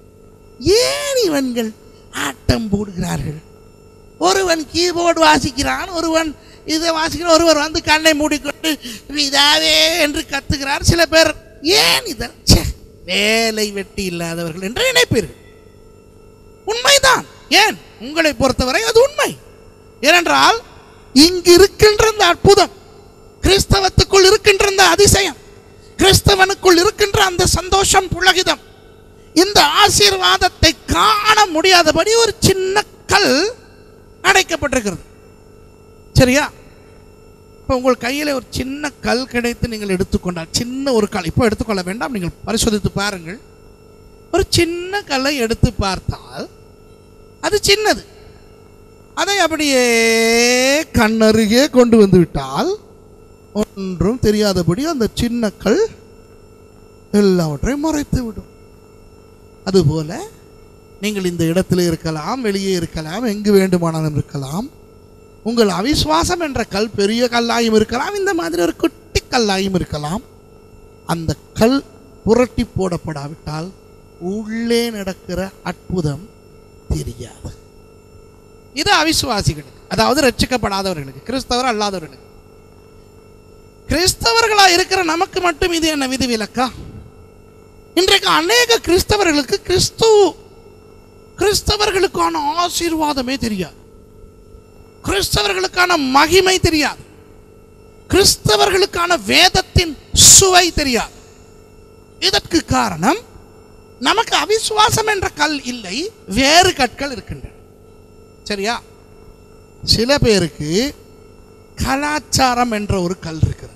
ஏன் இவன்கள் ஆட்டம் போடுகிறார்கள் ஒருவன் கீபோர்டு வாசிக்கிறான் ஒருவன் இதை வாசிக்கிறான் ஒருவர் வந்து கண்ணை மூடிக்கொண்டு இதாவே என்று கத்துகிறார் சில பேர் ஏன் இதன் ச்சே, வேலை வெட்டி இல்லாதவர்கள் என்று நினைப்பீர்கள் உண்மைதான் ஏன் உங்களை பொறுத்தவரை அது உண்மை ஏனென்றால் இங்கு இருக்கின்ற இந்த அற்புதம் கிறிஸ்தவத்துக்குள் இருக்கின்ற இந்த அதிசயம் கிறிஸ்தவனுக்குள் இருக்கின்ற அந்த சந்தோஷம் புலகிதம் இந்த ஆசீர்வாதத்தை காண முடியாதபடி ஒரு சின்ன கல் அடைக்கப்பட்டிருக்கிறது சரியா இப்போ உங்கள் கையில் ஒரு சின்ன கல் கிடைத்து நீங்கள் எடுத்துக்கொண்டால் சின்ன ஒரு கல் இப்போ எடுத்துக்கொள்ள வேண்டாம் நீங்கள் பரிசோதித்து பாருங்கள் ஒரு சின்ன கல்லை எடுத்து பார்த்தால் அது சின்னது அதை அப்படியே கண்ணருகே கொண்டு வந்து விட்டால் ஒன்றும் தெரியாதபடி அந்த சின்ன கல் எல்லாவற்றையும் மறைத்து விடும் அதுபோல நீங்கள் இந்த இடத்துல இருக்கலாம் வெளியே இருக்கலாம் எங்கு வேண்டுமானாலும் இருக்கலாம் உங்கள் அவிசுவாசம் என்ற கல் பெரிய கல்லாயும் இருக்கலாம் இந்த மாதிரி ஒரு குட்டி கல்லாயும் இருக்கலாம் அந்த கல் புரட்டி போடப்படாவிட்டால் உள்ளே நடக்கிற அற்புதம் தெரியாது இது அவிசுவாசிகளுக்கு அதாவது ரட்சிக்கப்படாதவர்களுக்கு கிறிஸ்தவர் அல்லாதவர்களுக்கு கிறிஸ்தவர்களா இருக்கிற நமக்கு மட்டும் இது என்ன விதிவிலக்கா இன்றைக்கு அநேக கிறிஸ்தவர்களுக்கு கிறிஸ்து கிறிஸ்தவர்களுக்கான ஆசீர்வாதமே தெரியாது கிறிஸ்தவர்களுக்கான மகிமை தெரியாது கிறிஸ்தவர்களுக்கான வேதத்தின் சுவை தெரியாது இதற்கு காரணம் நமக்கு அவிசுவாசம் என்ற கல் இல்லை வேறு கற்கள் இருக்கின்றன சரியா சில பேருக்கு கலாச்சாரம் என்ற ஒரு கல் இருக்கிறது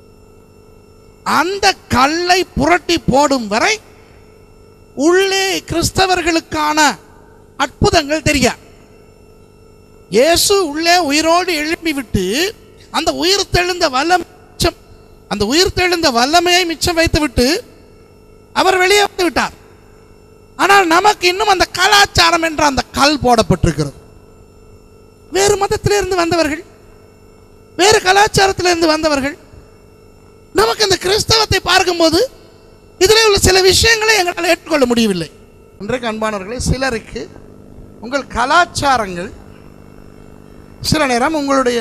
அந்த கல்லை புரட்டி போடும் வரை உள்ளே கிறிஸ்தவர்களுக்கான அற்புதங்கள் தெரியாது இயேசு உள்ளே உயிரோடு எழுப்பி விட்டு அந்த உயிர் தெழுந்த வல்லம் மிச்சம் அந்த உயிர் தெழுந்த வல்லமையை மிச்சம் வைத்து விட்டு அவர் வெளியே வந்து விட்டார் ஆனால் நமக்கு இன்னும் அந்த கலாச்சாரம் என்ற அந்த கல் போடப்பட்டிருக்கிறது வேறு மதத்திலிருந்து வந்தவர்கள் வேறு கலாச்சாரத்திலிருந்து வந்தவர்கள் நமக்கு இந்த கிறிஸ்தவத்தை பார்க்கும்போது இதில் உள்ள சில விஷயங்களை எங்களால் ஏற்றுக்கொள்ள முடியவில்லை இன்றைக்கு அன்பானவர்களே சிலருக்கு உங்கள் கலாச்சாரங்கள் சில நேரம் உங்களுடைய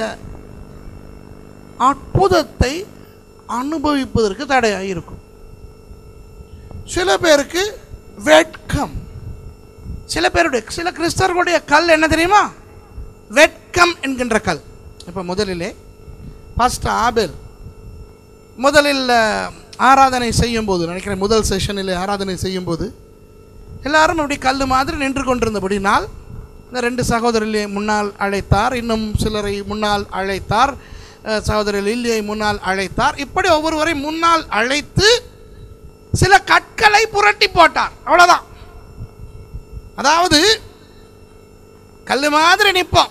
அற்புதத்தை அனுபவிப்பதற்கு தடையாக இருக்கும் சில பேருக்கு வெட்கம் சில பேருடைய சில கிறிஸ்தவர்களுடைய கல் என்ன தெரியுமா வெட்கம் என்கின்ற கல் இப்போ முதலிலே ஃபர்ஸ்ட் ஆபேல் முதலில் அஹ், ஆராதனை செய்யும்போது நினைக்கிறேன் முதல் செஷனில் ஆராதனை செய்யும்போது எல்லாரும் அப்படி கல் மாதிரி நின்று கொண்டிருந்தபடினால் இந்த ரெண்டு சகோதரர்களை முன்னால் அழைத்தார் இன்னும் சிலரை முன்னால் அழைத்தார் அஹ், சகோதரர் லில்லியை முன்னால் அழைத்தார் இப்படி ஒவ்வொருவரை முன்னால் அழைத்து சில கற்களை புரட்டி போட்டார் அவ்வளவுதான் அதாவது கல் மாதிரி நிற்போம்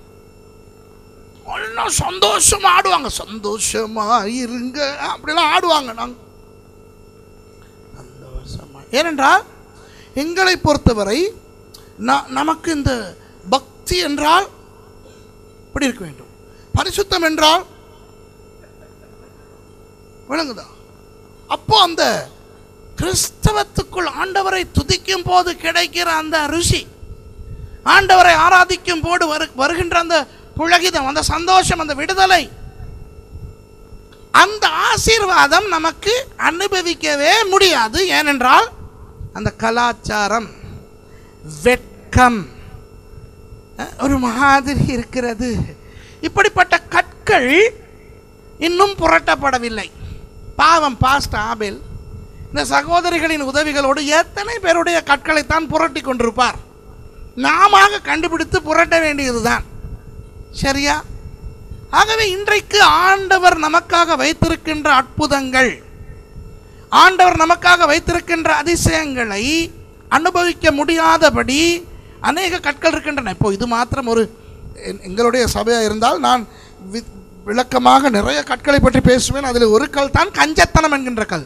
எல்லாம் சந்தோஷமா ஆடுவாங்க சந்தோஷமா இருங்க அப்படிலாம் ஆடுவாங்க நாங்க சந்தோஷமா ஏனென்றால் எங்களை பொறுத்தவரை ந- நமக்கு இந்த பக்தி என்றால் இப்படி இருக்க வேண்டும் பரிசுத்தம் என்றால் விளங்குதா அப்போ அந்த கிறிஸ்தவத்துக்குள் ஆண்டவரை துதிக்கும் போது கிடைக்கிற அந்த ருசி ஆண்டவரை ஆராதிக்கும் போது வரு வருகின்ற அந்த புழகிதம் அந்த சந்தோஷம் அந்த விடுதலை அந்த ஆசீர்வாதம் நமக்கு அனுபவிக்கவே முடியாது ஏனென்றால் அந்த கலாச்சாரம் வெட்கம் அஹ், ஒரு மாதிரி இருக்கிறது இப்படிப்பட்ட கற்கள் இன்னும் புரட்டப்படவில்லை பாவம் பாஸ்ட் ஆபேல் இந்த சகோதரிகளின் உதவிகளோடு எத்தனை பேருடைய கற்களைத்தான் புரட்டி கொண்டிருப்பார் நாம கண்டுபிடித்து புரட்ட வேண்டியதுதான் சரியா ஆகவே இன்றைக்கு ஆண்டவர் நமக்காக வைத்திருக்கின்ற அற்புதங்கள் ஆண்டவர் நமக்காக வைத்திருக்கின்ற அதிசயங்களை அனுபவிக்க முடியாதபடி அநேக கற்கள் இருக்கின்றன இப்போ இது மாத்திரம் ஒரு எ- எங்களுடைய சபையாக இருந்தால் நான் வி- விளக்கமாக நிறைய கற்களை பற்றி பேசுவேன் அதில் ஒரு கல் தான் கஞ்சத்தனம் என்கின்ற கல்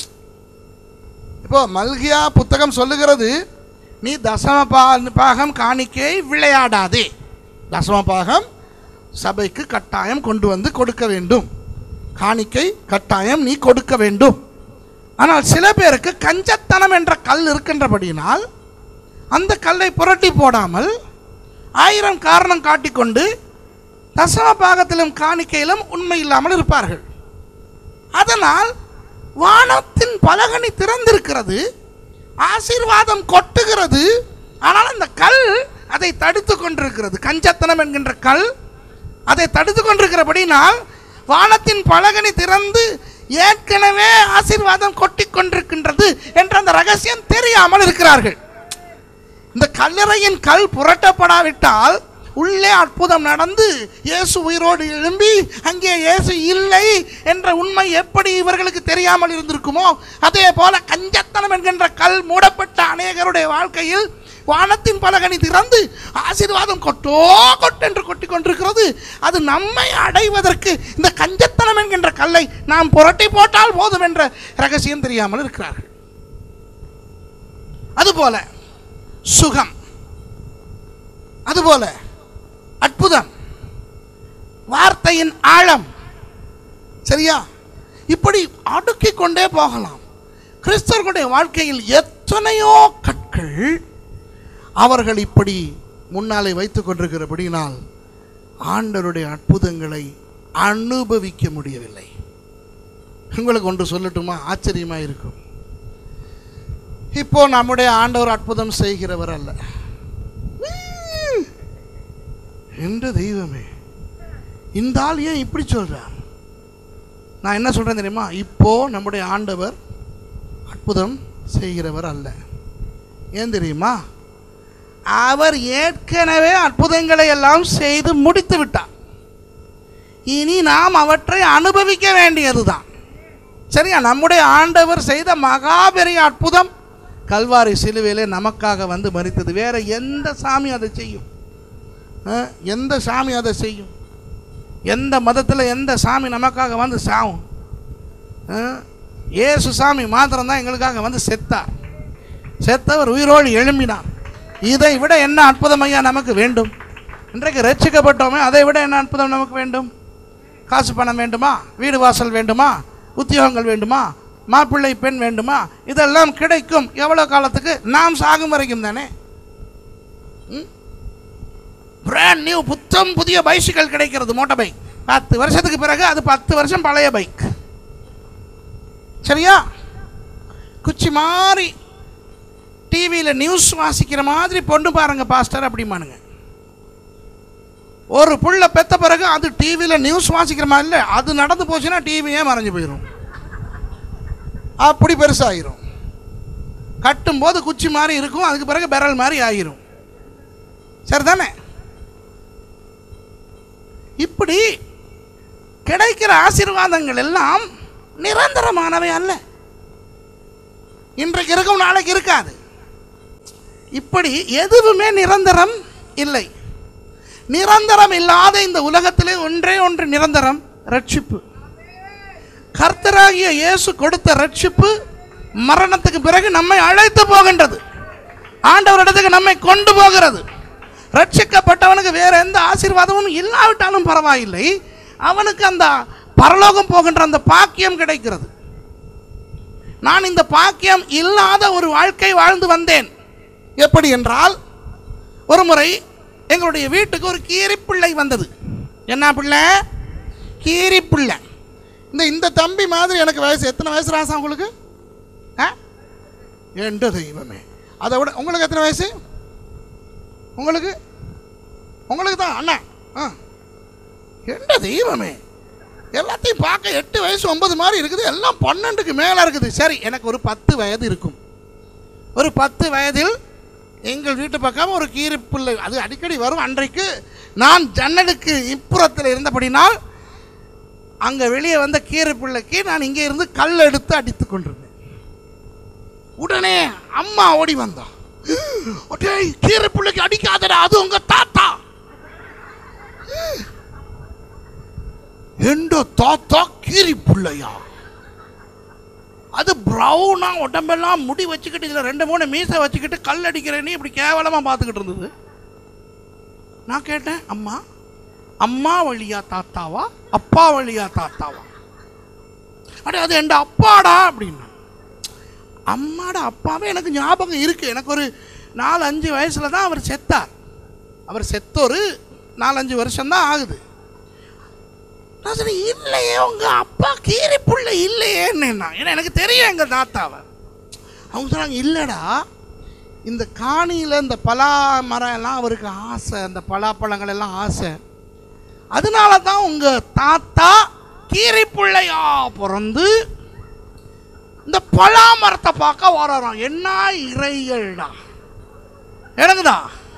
இப்போ மல்கியா புத்தகம் சொல்லுகிறது நீ தசம பா- பாகம் காணிக்கை விளையாடாதே தசம பாகம் சபைக்கு கட்டாயம் கொண்டு வந்து கொடுக்க வேண்டும் காணிக்கை கட்டாயம் நீ கொடுக்க வேண்டும் ஆனால் சில பேருக்கு கஞ்சத்தனம் என்ற கல் இருக்கின்றபடியினால் அந்த கல்லை புரட்டி போடாமல் ஆயிரம் காரணம் காட்டிக்கொண்டு தசம பாகத்திலும் காணிக்கையிலும் உண்மை இல்லாமல் இருப்பார்கள் அதனால் வானத்தின் பலகனி திறந்திருக்கிறது ஆசீர்வாதம் கொட்டுகிறது ஆனால் அந்த கல் அதை தடுத்து கொண்டிருக்கிறது கஞ்சத்தனம் என்கின்ற கல் அதை தடுத்து கொண்டிருக்கிறபடினால் வானத்தின் பலகனி திறந்து ஏற்கனவே ஆசீர்வாதம் கொட்டி கொண்டிருக்கின்றது என்ற அந்த ரகசியம் தெரியாமல் இருக்கிறார்கள் இந்த கல்லறையின் கல் புரட்டப்படாவிட்டால் உள்ளே அற்புதம் நடந்து இயேசு உயிரோடு எழும்பி அங்கே இயேசு இல்லை என்ற உண்மை எப்படி இவர்களுக்கு தெரியாமல் இருந்திருக்குமோ அதே போல கஞ்சத்தனம் என்கின்ற கல் மூடப்பட்ட அநேகருடைய வாழ்க்கையில் வானத்தின் பலகனி திறந்து ஆசீர்வாதம் கொட்டோ கொட்டென்று கொட்டி கொண்டிருக்கிறது அது நம்மை அடைவதற்கு இந்த கஞ்சத்தனம் என்கின்ற கல்லை நாம் புரட்டி போட்டால் போதும் என்ற ரகசியம் தெரியாமல் இருக்கிறார்கள் அதுபோல சுகம் அதுபோல அற்புதம் வார்த்தையின் ஆழம் சரியா இப்படி அடுக்கிக் கொண்டே போகலாம் கிறிஸ்தவர்களுடைய வாழ்க்கையில் எத்தனையோ கற்கள் அவர்கள் இப்படி முன்னாலே வைத்துக் கொண்டிருக்கிறபடினால் ஆண்டவருடைய அற்புதங்களை அனுபவிக்க முடியவில்லை உங்களுக்கு ஒன்று சொல்லட்டுமா ஆச்சரியமா இருக்கும் இப்போ நம்முடைய ஆண்டவர் அற்புதம் செய்கிறவர் அல்ல உம். என்ற தெய்வமே இந்த ஆள் ஏன் இப்படி சொல்றார் நான் என்ன சொல்றேன் தெரியுமா இப்போ நம்முடைய ஆண்டவர் அற்புதம் செய்கிறவர் அல்ல ஏன் தெரியுமா அவர் ஏற்கனவே அற்புதங்களை எல்லாம் செய்து முடித்து விட்டார் இனி நாம் அவற்றை அனுபவிக்க வேண்டியதுதான் சரியா நம்முடைய ஆண்டவர் செய்த மகா பெரிய அற்புதம் கல்வாரி சிலுவையிலே நமக்காக வந்து மறித்தது வேற எந்த சாமி அதை செய்யும் ஆ? எந்த சாமி அதை செய்யும் எந்த மதத்தில் எந்த சாமி நமக்காக வந்து சாவும் ஆ? இயேசு சாமி மாத்திரம்தான் எங்களுக்காக வந்து செத்தார் செத்தவர் உயிரோடு எழும்பினார் இதை விட என்ன அற்புதம் ஐயா நமக்கு வேண்டும் இன்றைக்கு ரட்சிக்கப்பட்டோமே அதை விட என்ன அற்புதம் நமக்கு வேண்டும் காசு பணம் வேண்டுமா வீடு வாசல் வேண்டுமா உத்தியோகங்கள் வேண்டுமா மாப்பிள்ளை பெண் வேண்டுமா இதெல்லாம் கிடைக்கும் எவ்வளோ காலத்துக்கு நாம் சாகும் வரைக்கும் தானே பிராண்ட் நியூ புத்தம் புதிய பைசிக்கல் கிடைக்கிறது மோட்டார் பைக் பத்து வருஷத்துக்கு பிறகு அது பத்து வருஷம் பழைய பைக் சரியா குச்சி மாறி டிவியில் நியூஸ் வாசிக்கிற மாதிரி பொண்ணு பாருங்க பாஸ்டர் அப்படிமானுங்க ஒரு புள்ள பெத்த பிறகு அது டிவியில் நியூஸ் வாசிக்கிற மாதிரி இல்லை அது நடந்து போச்சுன்னா டிவியே மறைஞ்சு போயிடும் அப்படி பெருசாகிரும் கட்டும்போது குச்சி மாதிரி இருக்கும் அதுக்கு பிறகு பெரல் மாதிரி ஆகிரும் சரிதானே இப்படி கிடைக்கிற ஆசீர்வாதங்கள் எல்லாம் நிரந்தரமானவை அல்ல இன்றைக்கு இருக்கும் நாளைக்கு இருக்காது இப்படி எதுவுமே நிரந்தரம் இல்லை நிரந்தரம் இல்லாத இந்த உலகத்திலே ஒன்றே ஒன்று நிரந்தரம் ரட்சிப்பு கர்த்தராகிய இயேசு கொடுத்த ரட்சிப்பு மரணத்துக்கு பிறகு நம்மை அழைத்து போகின்றது ஆண்டவரிடத்துக்கு நம்மை கொண்டு போகிறது ரட்சிக்கப்பட்டவனுக்கு வேற எந்த ஆசீர்வாதமும் இல்லாவிட்டாலும் பரவாயில்லை அவனுக்கு அந்த பரலோகம் போகின்ற அந்த பாக்கியம் கிடைக்கிறது நான் இந்த பாக்கியம் இல்லாத ஒரு வாழ்க்கை வாழ்ந்து வந்தேன் எப்படி என்றால் ஒரு முறை எங்களுடைய வீட்டுக்கு ஒரு கீரிப்பிள்ளை வந்தது என்ன பிள்ளை கீரிப்பிள்ளை இந்த இந்த தம்பி மாதிரி எனக்கு வயசு எத்தனை வயசு ராசா உங்களுக்கு ஆ என்ற தெய்வமே அதை விட உங்களுக்கு எத்தனை வயசு உங்களுக்கு உங்களுக்கு தான் அண்ணா ஆ என்ற தெய்வமே எல்லாத்தையும் பார்க்க எட்டு வயசு ஒன்பது மாதிரி இருக்குது எல்லாம் பன்னெண்டுக்கு மேலே இருக்குது சரி எனக்கு ஒரு பத்து வயது இருக்கும் ஒரு பத்து வயதில் எங்கள் வீட்டு பக்கம் ஒரு கீரிப்பிள்ளை அது அடிக்கடி வரும் அன்றைக்கு நான் ஜன்னலுக்கு இப்புறத்தில் இருந்தபடினால் அங்கே வெளியே வந்த கீரிப்பிள்ளைக்கு நான் இங்கே இருந்து கல் எடுத்து அடித்து கொண்டிருந்தேன் உடனே அம்மா ஓடி வந்தா டேய் கீரிப்பிள்ளைக்கு அடிக்காதடா அது உங்க தாத்தா எந்த தாத்தா கீரி பிள்ளையா அது ப்ரௌனா உடம்பெல்லாம் முடி வச்சுக்கிட்டு இதில் ரெண்டு மூணு மீசை வச்சுக்கிட்டு கல் அடிக்கிறேன்னு இப்படி கேவலமாக பார்த்துக்கிட்டு இருந்தது நான் கேட்டேன் அம்மா அம்மா வழியா தாத்தாவா அப்பா வழியா தாத்தாவா அடே அது என் அப்பாடா அப்படின்னா அம்மாட அப்பாவே எனக்கு ஞாபகம் இருக்கு எனக்கு ஒரு நாலு அஞ்சு வயசுல தான் அவர் செத்தார் அவர் செத்தொரு நாலஞ்சு வருஷம்தான் ஆகுது நான் சொன்னேன் இல்லையே உங்க அப்பா கீரி புள்ள இல்லையேன்னு ஏன்னா எனக்கு தெரியும் எங்க தாத்தாவை அவங்க சொன்னாங்க இல்லைடா இந்த காணியில் இந்த பலா மரம் எல்லாம் அவருக்கு ஆசை அந்த பலாப்பழங்கள் எல்லாம் ஆசை அதனால தான் உங்க தாத்தா கீரி பிள்ளையா பிறந்து இந்த பலா மரத்தை பார்க்க வராராம் என்ன இறைகள்டா எனக்குதா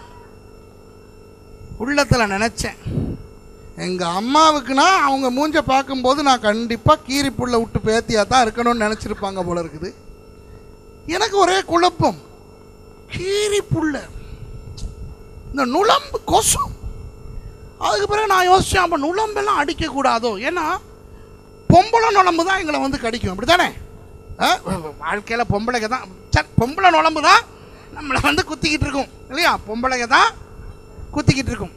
உள்ளத்தில் நினச்சேன் எங்கள் அம்மாவுக்குனா அவங்க மூஞ்ச பார்க்கும்போது நான் கண்டிப்பாக கீரி புள்ள விட்டு பேத்தியாக தான் இருக்கணும்னு நினச்சிருப்பாங்க போல இருக்குது எனக்கு ஒரே குழப்பம் கீரி புள்ள இந்த நுளம்பு கொசு அதுக்கு பிறகு நான் யோசித்தேன் அப்போ நுளம்பெல்லாம் அடிக்கக்கூடாதோ ஏன்னா பொம்பளை நுளம்பு தான் எங்களை வந்து கடிக்கும் அப்படி தானே வாழ்க்கையில் பொம்பளைங்க தான் சரி பொம்பளை நுளம்பு தான் நம்மளை வந்து குத்திக்கிட்டு இருக்கும் இல்லையா பொம்பளைங்க தான் குத்திக்கிட்டு இருக்கும்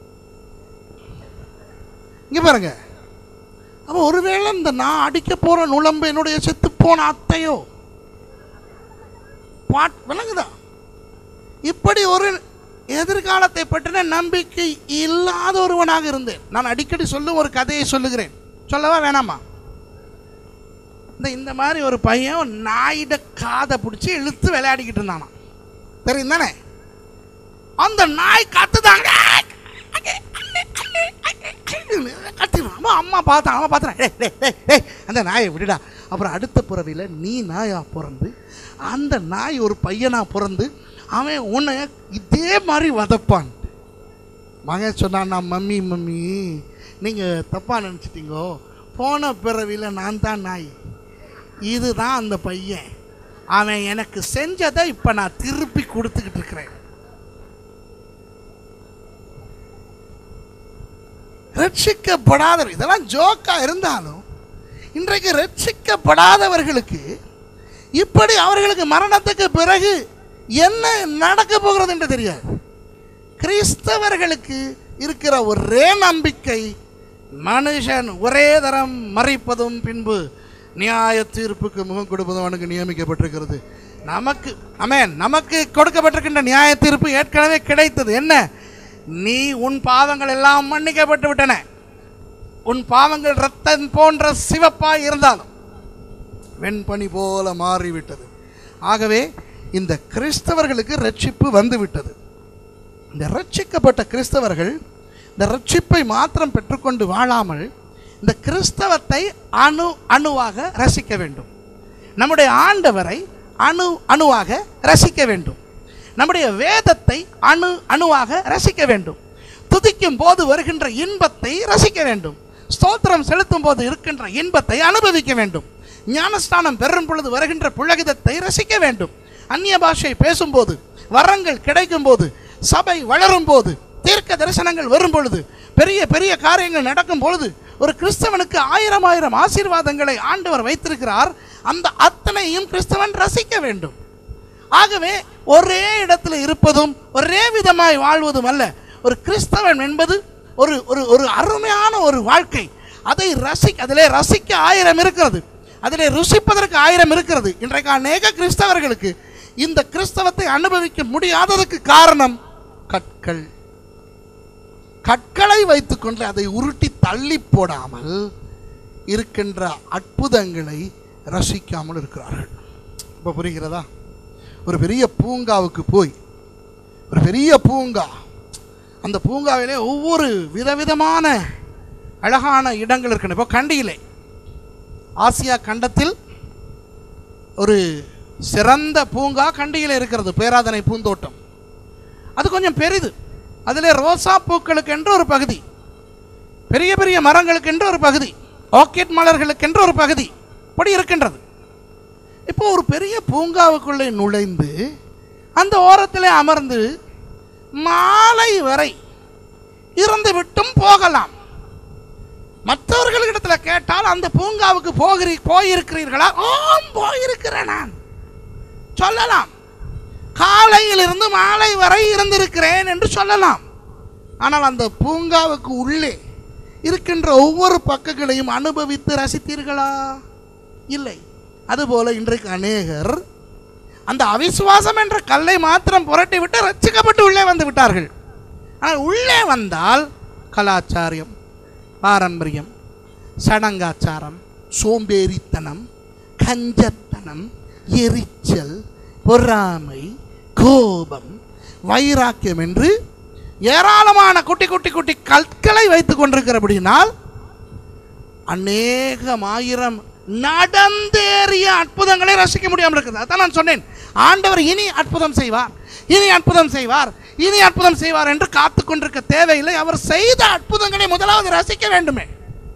இங்கே பாருங்க அப்போ ஒருவேளை இந்த நான் அடிக்க போகிற நுளம்பு என்னுடைய செத்து போன அத்தையோ பாட் விளங்குதா இப்படி ஒரு எதிர்காலத்தை பற்றின நம்பிக்கை இல்லாத ஒருவனாக இருந்தேன் நான் அடிக்கடி சொல்லும் ஒரு கதையை சொல்லுகிறேன் சொல்லவா வேணாமா இந்த இந்த மாதிரி ஒரு பையன் ஒரு நாயிட காதை பிடிச்சி இழுத்து விளையாடிக்கிட்டு இருந்தானா தெரியும் தானே அந்த நாய் கத்துதாங்க கத்திடுவான் அவன் அம்மா பார்த்தான் அவன் பார்த்தான் டேய் டேய் டேய் டேய் அந்த நாயை விடுடா அப்புறம் அடுத்த பிறவியில் நீ நாயா பிறந்து அந்த நாய் ஒரு பையனா பிறந்து அவன் உன்னை இதே மாதிரி வதப்பான் மகன் சொன்னான் நான் மம்மி மம்மி நீங்கள் தப்பாக நினச்சிட்டீங்கோ போன பிறவியில் நான் தான் நாய் இதுதான் அந்த பையன் அவன் எனக்கு செஞ்சதை இப்போ நான் திருப்பி கொடுத்துக்கிட்டு இருக்கிறேன் ரட்சிக்கப்படாத இதெல்லாம் ஜோக்கா இருந்தாலும் இன்றைக்கு ரட்சிக்கப்படாதவர்களுக்கு இப்படி அவர்களுக்கு மரணத்துக்கு பிறகு என்ன நடக்க போகிறது என்று தெரியாது கிறிஸ்தவர்களுக்கு இருக்கிற ஒரே நம்பிக்கை மனுஷன் ஒரே தரம் மறைப்பதும் பின்பு நியாய தீர்ப்புக்கு முகம் கொடுப்பதும் அவனுக்கு நியமிக்கப்பட்டிருக்கிறது நமக்கு அமேன் நமக்கு கொடுக்கப்பட்டிருக்கின்ற நியாய தீர்ப்பு ஏற்கனவே கிடைத்தது என்ன நீ உன் பாவங்கள் எல்லாம் மன்னிக்கப்பட்டு விட்டன உன் பாவங்கள் ரத்தம் போன்ற சிவப்பாய் இருந்தாலும் வெண்பனி போல மாறிவிட்டது ஆகவே இந்த கிறிஸ்தவர்களுக்கு ரட்சிப்பு வந்து விட்டது இந்த ரட்சிக்கப்பட்ட கிறிஸ்தவர்கள் இந்த ரட்சிப்பை மாத்திரம் பெற்றுக்கொண்டு வாழாமல் இந்த கிறிஸ்தவத்தை அணு அணுவாக ரசிக்க வேண்டும் நம்முடைய ஆண்டவரை அணு அணுவாக ரசிக்க வேண்டும் நம்முடைய வேதத்தை அணு அணுவாக ரசிக்க வேண்டும் துதிக்கும் போது வருகின்ற இன்பத்தை ரசிக்க வேண்டும் ஸ்தோத்திரம் செலுத்தும் போது இருக்கின்ற இன்பத்தை அனுபவிக்க வேண்டும் ஞானஸ்தானம் பெறும் பொழுது வருகின்ற புலகிதத்தை ரசிக்க வேண்டும் அந்நிய பாஷை பேசும்போது வரங்கள் கிடைக்கும் போது சபை வளரும் போது தீர்க்க தரிசனங்கள் வரும் பொழுது பெரிய பெரிய காரியங்கள் நடக்கும் பொழுது ஒரு கிறிஸ்தவனுக்கு ஆயிரம் ஆயிரம் ஆசீர்வாதங்களை ஆண்டவர் வைத்திருக்கிறார் அந்த அத்தனையும் கிறிஸ்தவன் ரசிக்க வேண்டும் ஆகவே ஒரே இடத்துல இருப்பதும் ஒரே விதமாய் வாழ்வதும் அல்ல ஒரு கிறிஸ்தவன் என்பது ஒரு ஒரு ஒரு அருமையான ஒரு வாழ்க்கை அதை ரசி அதிலே ரசிக்க ஆயிரம் இருக்கிறது அதிலே ருசிப்பதற்கு ஆயிரம் இருக்கிறது இன்றைக்கு அநேக கிறிஸ்தவர்களுக்கு இந்த கிறிஸ்தவத்தை அனுபவிக்க முடியாததுக்கு காரணம் கற்கள் கற்களை வைத்துக்கொண்டு அதை உருட்டி தள்ளி போடாமல் இருக்கின்ற அற்புதங்களை ரசிக்காமல் இருக்கிறார்கள் இப்போ புரிகிறதா ஒரு பெரிய பூங்காவுக்கு போய் ஒரு பெரிய பூங்கா அந்த பூங்காவிலே ஒவ்வொரு விதவிதமான அழகான இடங்கள் இருக்கின்றன இப்போ கண்டியிலே ஆசியா கண்டத்தில் ஒரு சிறந்த பூங்கா கண்டியில் இருக்கிறது பேராதனை பூந்தோட்டம் அது கொஞ்சம் பெரிது அதில் ரோசா பூக்களுக்கென்று ஒரு பகுதி பெரிய பெரிய மரங்களுக்கென்று ஒரு பகுதி ஆர்கிட் மலர்களுக்கென்று ஒரு பகுதி இப்படி இருக்கின்றது இப்போ ஒரு பெரிய பூங்காவுக்குள்ளே நுழைந்து அந்த ஓரத்திலே அமர்ந்து மாலை வரை இருந்து விட்டும் போகலாம் மற்றவர்களிடத்துல கேட்டால் அந்த பூங்காவுக்கு போகிறீ போயிருக்கிறீர்களா ஆம் போயிருக்கிறேன் நான் சொல்லலாம் காலையிலிருந்து மாலை வரை இருந்திருக்கிறேன் என்று சொல்லலாம் ஆனால் அந்த பூங்காவுக்கு உள்ளே இருக்கின்ற ஒவ்வொரு பக்கங்களையும் அனுபவித்து ரசித்தீர்களா இல்லை அதுபோல இன்றைக்கு அநேகர் அந்த அவிசுவாசம் என்ற கல்லை மாத்திரம் புரட்டி விட்டு ரட்சிக்கப்பட்டு உள்ளே வந்து விட்டார்கள் ஆனால் உள்ளே வந்தால் கலாச்சாரியம் பாரம்பரியம் சடங்காச்சாரம் சோம்பேறித்தனம் கஞ்சத்தனம் எரிச்சல் பொறாமை கோபம் வைராக்கியம் என்று ஏராளமான குட்டி குட்டி குட்டி கற்களை வைத்துக் கொண்டிருக்கிறபடினால் அநேகம் ஆயிரம் நடந்தேறிய அற்புதங்களை ரசிக்க முடியாமல் இருக்குது அதான் நான் சொன்னேன் ஆண்டவர் இனி அற்புதம் செய்வார் இனி அற்புதம் செய்வார் இனி அற்புதம் செய்வார் என்று காத்து கொண்டிருக்க தேவையில்லை அவர் செய்த அற்புதங்களை முதலாவது ரசிக்க வேண்டுமே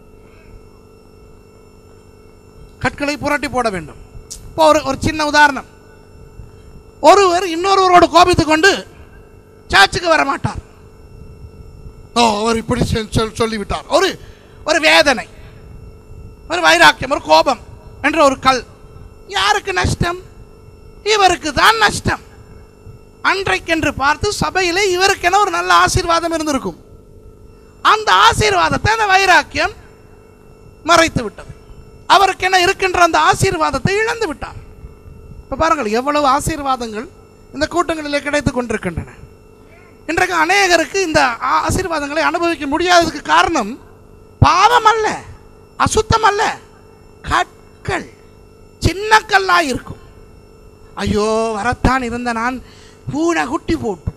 கற்களை புரட்டி போட வேண்டும் இப்போ ஒரு ஒரு சின்ன உதாரணம் ஒருவர் இன்னொருவரோடு கோபித்துக் கொண்டு சர்ச்சுக்கு வர மாட்டார் ஓ அவர் இப்படி சொல்- சொல்- சொல்லிவிட்டார் ஒரு ஒரு வேதனை ஒரு வைராக்கியம் ஒரு கோபம் என்ற ஒரு கல் யாருக்கு நஷ்டம் இவருக்கு தான் நஷ்டம் அன்றைக்கென்று பார்த்து சபையிலே இவருக்கென ஒரு நல்ல ஆசீர்வாதம் இருந்திருக்கும் அந்த ஆசீர்வாதத்தை அந்த வைராக்கியம் மறைத்து விட்டது அவருக்கென இருக்கின்ற அந்த ஆசீர்வாதத்தை இழந்து விட்டார் இப்போ பாருங்கள் எவ்வளவு ஆசீர்வாதங்கள் இந்த கூட்டங்களிலே கிடைத்து கொண்டிருக்கின்றன இன்றைக்கு அநேகருக்கு இந்த ஆ- ஆசீர்வாதங்களை அனுபவிக்க முடியாததுக்கு காரணம் பாவம் அல்ல அசுத்தம் அல்ல கற்கள் சின்ன கல்லா இருக்கும் ஐயோ வரத்தான் இருந்த நான் பூனை குட்டி போட்டு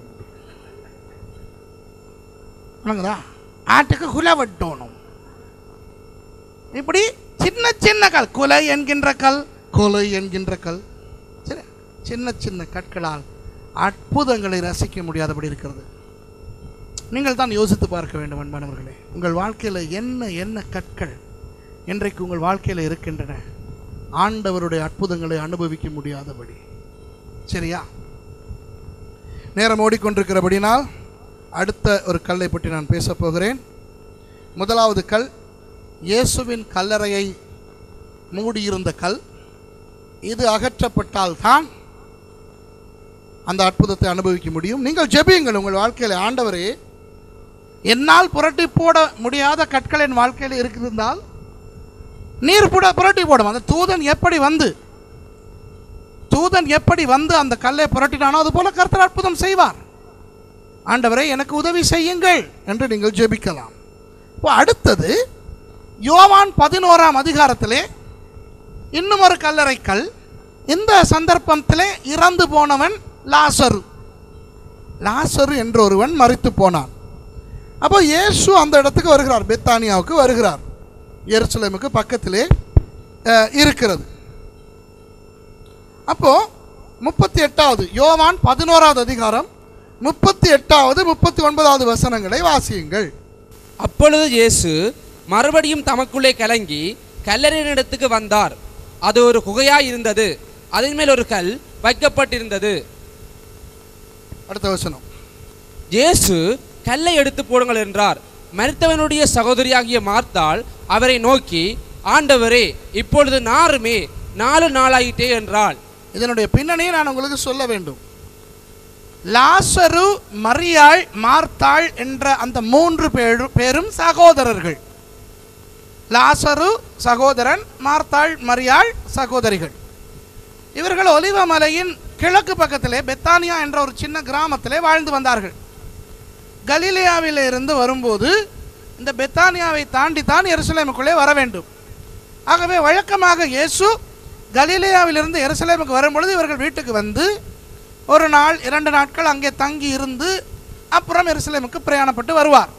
விளங்குதா ஆட்டுக்கு குலை வெட்டணும் இப்படி சின்ன சின்ன கல் குலை என்கின்ற கல் கொலை என்கின்ற கல் சரி சின்ன சின்ன கற்களால் அற்புதங்களை ரசிக்க முடியாதபடி இருக்கிறது நீங்கள் தான் யோசித்து பார்க்க வேண்டும் அன்பானவர்களே உங்கள் வாழ்க்கையில் என்ன என்ன கற்கள் இன்றைக்கு உங்கள் வாழ்க்கையில் இருக்கின்றன ஆண்டவருடைய அற்புதங்களை அனுபவிக்க முடியாதபடி சரியா நேரம் ஓடிக்கொண்டிருக்கிறபடினால் அடுத்த ஒரு கல்லை பற்றி நான் பேசப் போகிறேன் முதலாவது கல் இயேசுவின் கல்லறையை மூடியிருந்த கல் இது அகற்றப்பட்டால் தான் அந்த அற்புதத்தை அனுபவிக்க முடியும் நீங்கள் ஜெபியுங்கள் உங்கள் வாழ்க்கையில் ஆண்டவரே என்னால் புரட்டி போட முடியாத கற்கள் என் வாழ்க்கையில் இருக்கிறதால் நீர் புட புரட்டி போடும் அந்த தூதன் எப்படி வந்து தூதன் எப்படி வந்து அந்த கல்லை புரட்டினானோ அது போல கர்த்தர் அற்புதம் செய்வார் ஆண்டவரே எனக்கு உதவி செய்யுங்கள் என்று நீங்கள் ஜெபிக்கலாம் இப்போ அடுத்தது யோவான் பதினோராம் அதிகாரத்திலே இன்னும் ஒரு கல்லறை கல் இந்த சந்தர்ப்பத்திலே இறந்து போனவன் லாசரு லாசரு என்ற ஒருவன் மரித்து போனான் அப்போ இயேசு அந்த இடத்துக்கு வருகிறார் பெத்தானியாவுக்கு வருகிறார் எருசலேமுக்கு பக்கத்திலே அஹ், இருக்கிறது அப்போ முப்பத்தி எட்டாவது யோவான் பதினோராவது அதிகாரம் முப்பத்தி எட்டாவது முப்பத்தி ஒன்பதாவது வசனங்களை வாசியுங்கள் அப்பொழுது இயேசு மறுபடியும் தமக்குள்ளே கலங்கி கல்லறையினிடத்துக்கு வந்தார் அது ஒரு குகையாய் இருந்தது அதன் மேல் ஒரு கல் வைக்கப்பட்டிருந்தது அடுத்த வசனம் இயேசு கல்லை எடுத்து போடுங்கள் என்றார் மரித்தவனுடைய சகோதரியாகிய மார்த்தாள் அவரை நோக்கி ஆண்டவரே இப்பொழுது நாருமே நாலு நாளாயிட்டே என்றாள் இதனுடைய பின்னணியை நான் உங்களுக்கு சொல்ல வேண்டும் லாசரு மரியாள் மார்த்தாள் என்ற அந்த மூன்று பேரு பேரும் சகோதரர்கள் லாசரு சகோதரன் மார்த்தாள் மரியாள் சகோதரிகள் இவர்கள் ஒலிவமலையின் கிழக்கு பக்கத்திலே பெத்தானியா என்ற ஒரு சின்ன கிராமத்திலே வாழ்ந்து வந்தார்கள் கலிலியாவிலே இருந்து வரும்போது இந்த பெத்தானியாவை தாண்டி தான் எருசலேமுக்குள்ளே வர வேண்டும் ஆகவே வழக்கமாக இயேசு கலிலேயாவிலிருந்து எருசலேமுக்கு வரும்பொழுது இவர்கள் வீட்டுக்கு வந்து ஒரு நாள் இரண்டு நாட்கள் அங்கே தங்கி இருந்து அப்புறம் எருசலேமுக்கு பிரயாணப்பட்டு வருவார்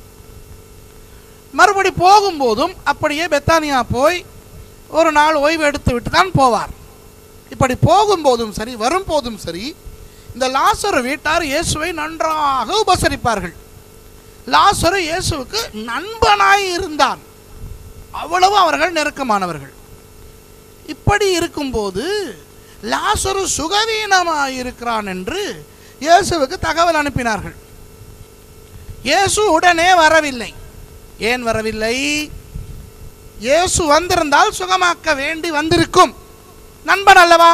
மறுபடி போகும்போதும் அப்படியே பெத்தானியா போய் ஒரு நாள் ஓய்வு எடுத்து விட்டு தான் போவார் இப்படி போகும்போதும் சரி வரும்போதும் சரி இந்த லாசரு வீட்டார் இயேசுவை நன்றாக உபசரிப்பார்கள் லாசரு இயேசுவுக்கு நண்பனாய் இருந்தான் அவ்வளவு அவர்கள் நெருக்கமானவர்கள் இப்படி இருக்கும்போது லாசரு சுகவீனமாய் இருக்கிறான் என்று இயேசுவுக்கு தகவல் அனுப்பினார்கள் இயேசு உடனே வரவில்லை ஏன் வரவில்லை இயேசு வந்திருந்தால் சுகமாக்க வேண்டி வந்திருக்கும் நண்பன் அல்லவா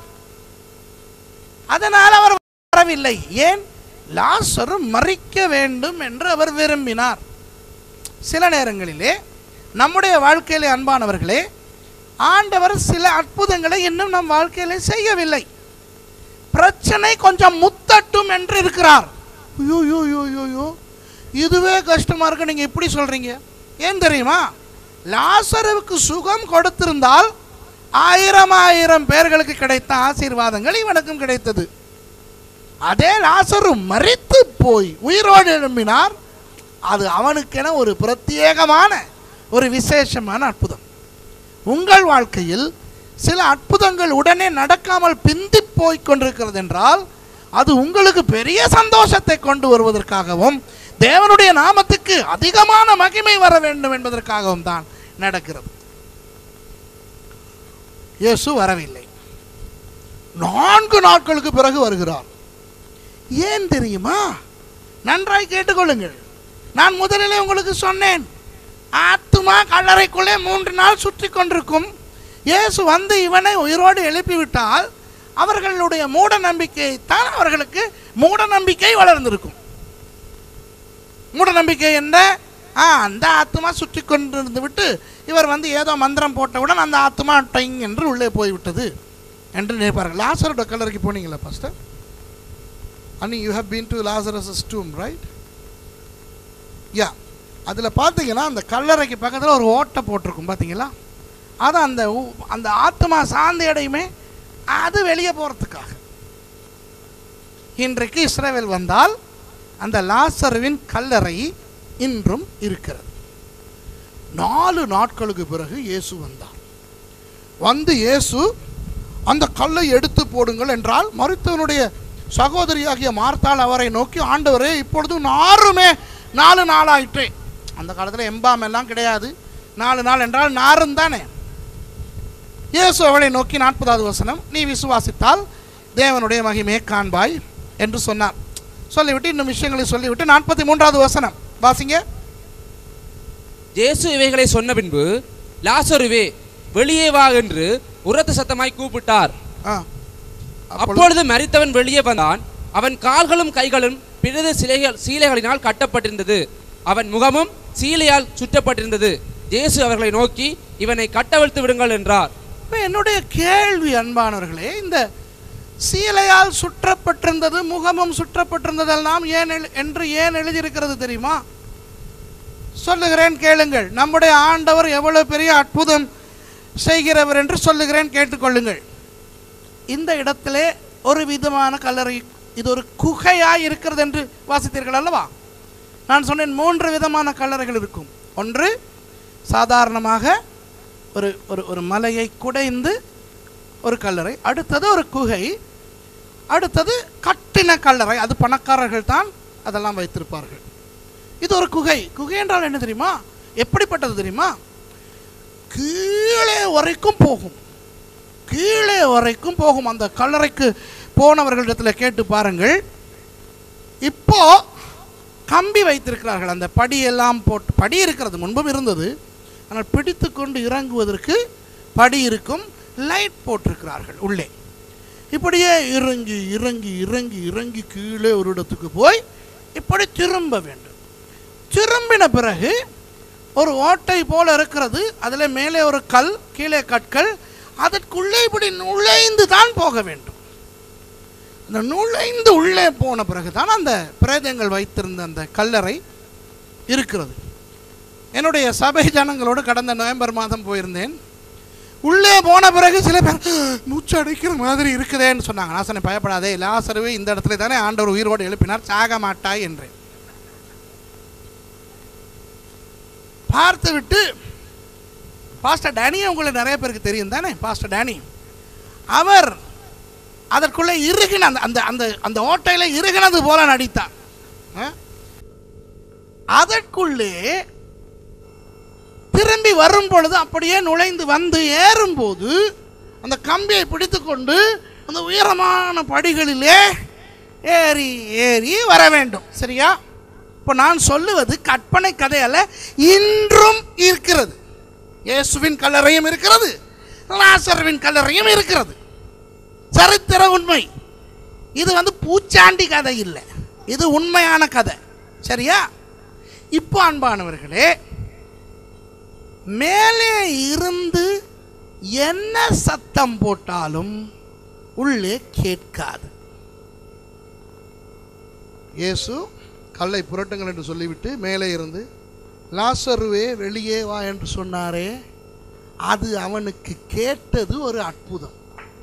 அதனால் அவர் வரவில்லை ஏன் லாசரு மறிக்க வேண்டும் என்று அவர் விரும்பினார் சில நேரங்களிலே நம்முடைய வாழ்க்கையிலே அன்பானவர்களே ஆண்டவர் சில அற்புதங்களை இன்னும் நம் வாழ்க்கையிலே செய்யவில்லை பிரச்சனை கொஞ்சம் முத்தட்டும் என்று இருக்கிறார் ஐயோ ஐயோ ஐயோ ஐயோ, ஐயோ இதுவே கஷ்டமா இருக்கு நீங்க இப்படி சொல்றீங்க ஏன் தெரியுமா லாசருவுக்கு சுகம் கொடுத்திருந்தால் ஆயிரம் ஆயிரம் பேர்களுக்கு கிடைத்த ஆசீர்வாதங்கள் இவனுக்கும் கிடைத்தது அதே லாசரு மரித்து போய் உயிரோடு எழும்பினார் அது அவனுக்கென ஒரு பிரத்யேகமான ஒரு விசேஷமான அற்புதம் உங்கள் வாழ்க்கையில் சில அற்புதங்கள் உடனே நடக்காமல் பிந்தி போய் கொண்டிருக்கிறது என்றால் அது உங்களுக்கு பெரிய சந்தோஷத்தை கொண்டு வருவதற்காகவும் தேவனுடைய நாமத்துக்கு அதிகமான மகிமை வர வேண்டும் என்பதற்காகவும் தான் நடக்கிறது இயேசு வரவில்லை நான்கு நாட்களுக்கு பிறகு வருகிறார் ஏன் தெரியுமா நன்றாய் கேட்டுக்கொள்ளுங்கள் நான் முதலிலே உங்களுக்கு சொன்னேன் ஆத்துமா கல்லறைக்குள்ளே மூன்று நாள் சுற்றி கொண்டிருக்கும் இயேசு வந்து இவனை உயிரோடு எழுப்பிவிட்டால் அவர்களுடைய மூட நம்பிக்கையை தான் அவர்களுக்கு மூட நம்பிக்கை வளர்ந்திருக்கும் மூட நம்பிக்கை என்ன ஆ அந்த ஆத்மா சுற்றி கொண்டிருந்து விட்டு இவர் வந்து ஏதோ மந்திரம் போட்டவுடன் அந்த ஆத்மா டைங் என்று உள்ளே போய்விட்டது என்று நினைப்பார்கள் லாசரோட கல்லறைக்கு போனீங்களா pastor Annie you have been to Lazarus tomb right yeah அதில் பார்த்தீங்கன்னா அந்த கல்லறைக்கு பக்கத்தில் ஒரு ஓட்டை போட்டிருக்கும் பார்த்தீங்களா அது அந்த உ- அந்த ஆத்மா சாந்தி அடையுமே அது வெளியே போகிறதுக்காக இன்றைக்கு இஸ்ரேவேல் வந்தால் அந்த லாசருவின் கல்லறை இன்றும் இருக்கிறது நாலு நாட்களுக்கு பிறகு இயேசு வந்தார் வந்து இயேசு அந்த கல்லை எடுத்து போடுங்கள் என்றால் மருத்துவனுடைய சகோதரியாகிய மார்த்தாள் அவரை நோக்கி ஆண்டவரே இப்பொழுது நாருமே நாலு நாள் ஆயிற்றே அந்த காலத்தில் எம்பாம் எல்லாம் கிடையாது நாலு நாள் என்றால் நாரும் தானே இயேசு அவளை நோக்கி நாற்பதாவது வசனம் நீ விசுவாசித்தால் தேவனுடைய மகிமையை காண்பாய் என்று சொன்னார் சொல்லிவிட்டு இன்னும் விஷயங்களை சொல்லிவிட்டு நாற்பத்தி மூன்றாவது வசனம் வாசிங்க இயேசு இவைகளை சொன்ன பின்பு லாசருவே வெளியே வா என்று உரத்த சத்தமாய் கூப்பிட்டார் ஆ அப்பொழுது அப்பொழுது மரித்தவன் வெளியே வந்தான் அவன் கால்களும் கைகளும் பிறகு சிலைகள் சீலைகளினால் கட்டப்பட்டிருந்தது அவன் முகமும் சீலையால் சுற்றப்பட்டிருந்தது இயேசு அவர்களை நோக்கி இவனை கட்டவிழ்த்து விடுங்கள் என்றார் இப்ப என்னுடைய கேள்வி அன்பானவர்களே இந்த சீலையால் சுற்றப்பட்டிருந்தது முகமும் சுற்றப்பட்டிருந்ததெல்லாம் ஏன் எழு- என்று ஏன் எழுதியிருக்கிறது தெரியுமா சொல்லுகிறேன் கேளுங்கள் நம்முடைய ஆண்டவர் எவ்வளவு பெரிய அற்புதம் செய்கிறவர் என்று சொல்லுகிறேன் கேட்டுக்கொள்ளுங்கள் இந்த இடத்திலே ஒரு விதமான கல்லறை இது ஒரு குகையாய் இருக்கிறது என்று வாசித்தீர்கள் அல்லவா நான் சொன்னேன் மூன்று விதமான கல்லறைகள் இருக்கும் ஒன்று சாதாரணமாக ஒரு ஒரு ஒரு மலையை குடைந்து ஒரு கல்லறை அடுத்தது ஒரு குகை அடுத்தது கட்டின கல்லறை அது பணக்காரர்கள் தான் அதெல்லாம் வைத்திருப்பார்கள் இது ஒரு குகை குகை என்றால் என்ன தெரியுமா எப்படிப்பட்டது தெரியுமா கீழே வரைக்கும் போகும் கீழே வரைக்கும் போகும் அந்த கல்லறைக்கு போனவர்களிடத்தில் கேட்டு பாருங்கள் இப்போ கம்பி வைத்திருக்கிறார்கள் அந்த படியெல்லாம் போட்டு படி இருக்கிறது முன்பும் இருந்தது ஆனால் பிடித்து கொண்டு இறங்குவதற்கு படி இருக்கும் லைட் போட்டிருக்கிறார்கள் உள்ளே இப்படியே இறங்கி இறங்கி இறங்கி இறங்கி கீழே ஒரு இடத்துக்கு போய் இப்படி திரும்ப வேண்டும் திரும்பின பிறகு ஒரு ஓட்டை போல இருக்கிறது அதில் மேலே ஒரு கல் கீழே கற்கள் அதற்குள்ளே இப்படி நுழைந்து தான் போக வேண்டும் அந்த நுழைந்து உள்ளே போன பிறகுதான் அந்த பிரேதங்கள் வைத்திருந்த அந்த கல்லறை இருக்கிறது என்னுடைய சபை ஜனங்களோடு கடந்த நவம்பர் மாதம் போயிருந்தேன் உள்ளே போன பிறகு சில பேர் மூச்சு அடைக்கிற மாதிரி இருக்குதேன்னு சொன்னாங்க நான் சொன்னேன் பயப்படாதே லாசருவே இந்த இடத்துல தானே ஆண்டவர் உயிரோடு எழுப்பினார் சாக மாட்டாய் என்றேன் பார்த்து விட்டு பாஸ்டர் டேனி உங்களுக்கு நிறைய பேருக்கு தெரியும் தானே பாஸ்டர் டேனி அவர் அதற்குள்ளே இறுகின அந்த அந்த அந்த அந்த ஓட்டையில் இறுகினது போல நடித்தார் ஆ? அதற்குள்ளே திரும்பி வரும் பொழுது அப்படியே நுழைந்து வந்து ஏறும்போது அந்த கம்பியை பிடித்துக்கொண்டு அந்த உயரமான படிகளிலே ஏறி ஏறி வர வேண்டும் சரியா இப்போ நான் சொல்லுவது கற்பனை கதை அல்ல இன்றும் இருக்கிறது இயேசுவின் கல்லறையும் இருக்கிறது லாசருவின் கல்லறையும் இருக்கிறது சரித்திர உண்மை இது வந்து பூச்சாண்டி கதை இல்லை இது உண்மையான கதை சரியா இப்போ அன்பானவர்களே மேலே இருந்து என்ன சத்தம் போட்டாலும் உள்ளே கேட்காது இயேசு கல்லை புரட்டுங்கள் என்று சொல்லிவிட்டு மேலே இருந்து லாசருவே வெளியே வா என்று சொன்னாரே அது அவனுக்கு கேட்டது ஒரு அற்புதம்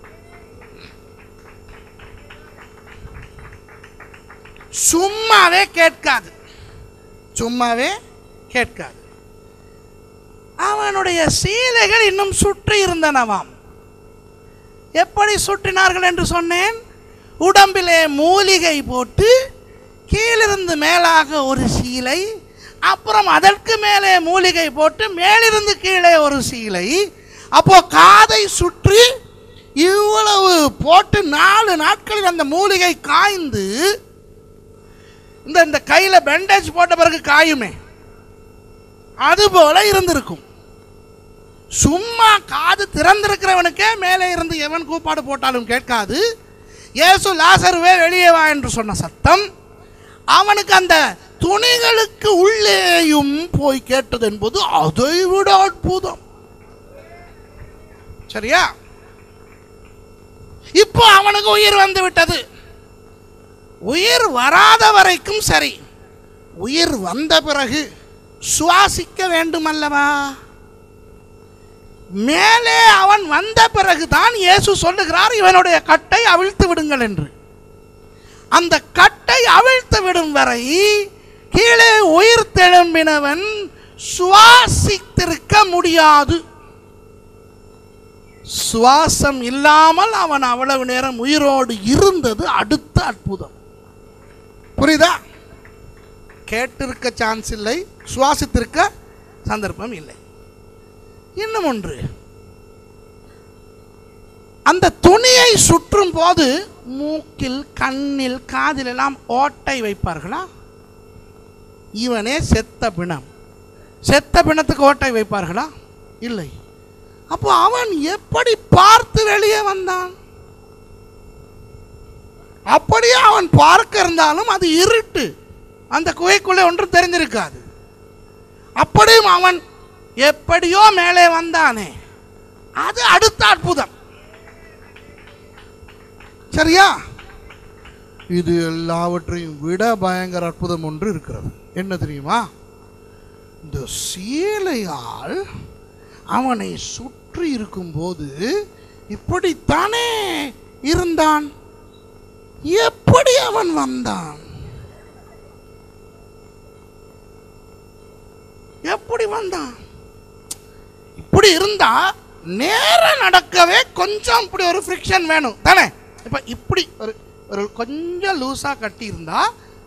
சும்மாவே கேட்காது சும்மாவே கேட்காது அவனுடைய சீலைகள் இன்னும் சுற்றி இருந்தனவாம் எப்படி சுற்றினார்கள் என்று சொன்னேன் உடம்பிலே மூலிகை போட்டு கீழிருந்து மேலாக ஒரு சீலை அப்புறம் அதற்கு மேலே மூலிகை போட்டு மேலிருந்து கீழே ஒரு சீலை அப்போ காதை சுற்றி இவ்வளவு போட்டு நாலு நாட்களில் அந்த மூலிகை காய்ந்து இந்த இந்த கையில் பேண்டேஜ் போட்ட பிறகு காயுமே அது போல இருந்திருக்கும் சும்மா காது திறந்திருக்கிறவனுக்கே மேலே இருந்து எவன் கூப்பாடு போட்டாலும் கேட்காது இயேசு லாசருவே வெளியே வா என்று சொன்ன சத்தம் அவனுக்கு அந்த துணிகளுக்கு உள்ளேயும் போய் கேட்டது என்பது அதை விட அற்புதம் சரியா இப்போ அவனுக்கு உயிர் வந்து விட்டது உயிர் வராத வரைக்கும் சரி உயிர் வந்த பிறகு சுவாசிக்க வேண்டுமல்லவா மேலே அவன் வந்த பிறகுதான் இயேசு சொல்லுகிறார் இவனுடைய கட்டை அவிழ்த்து விடுங்கள் என்று அந்த கட்டை அவிழ்த்து விடும் வரை கீழே உயிர் தெழும்பினவன் சுவாசித்திருக்க முடியாது சுவாசம் இல்லாமல் அவன் அவ்வளவு நேரம் உயிரோடு இருந்தது அடுத்த அற்புதம் புரியுதா கேட்டிருக்க சான்ஸ் இல்லை சுவாசித்திருக்க சந்தர்ப்பம் இல்லை இன்னும் ஒன்று அந்த துணியை சுற்றும் போது மூக்கில் கண்ணில் காதில் எல்லாம் ஓட்டை வைப்பார்களா இவனே செத்த பிணம் செத்த பிணத்துக்கு ஓட்டை வைப்பார்களா இல்லை அப்போ அவன் எப்படி பார்த்து வெளியே வந்தான் அப்படியே அவன் பார்க்க இருந்தாலும் அது இருட்டு அந்த குகைக்குள்ளே ஒன்றும் தெரிஞ்சிருக்காது அப்படியும் அவன் எப்படியோ மேலே வந்தானே அது அடுத்த அற்புதம் சரியா இது எல்லாவற்றையும் விட பயங்கர அற்புதம் ஒன்று இருக்கிறது என்ன தெரியுமா இந்த சீலையால் அவனை சுற்றி இருக்கும்போது இப்படித்தானே இருந்தான் எப்படி அவன் வந்தான் எப்படி வந்தான் இப்படி இருந்தா நேர நடக்கவே கொஞ்சம் இப்படி ஒரு ஃப்ரிக்ஷன் வேணும் தானே இப்ப இப்படி ஒரு ஒரு கொஞ்சம் லூசா கட்டி இருந்தா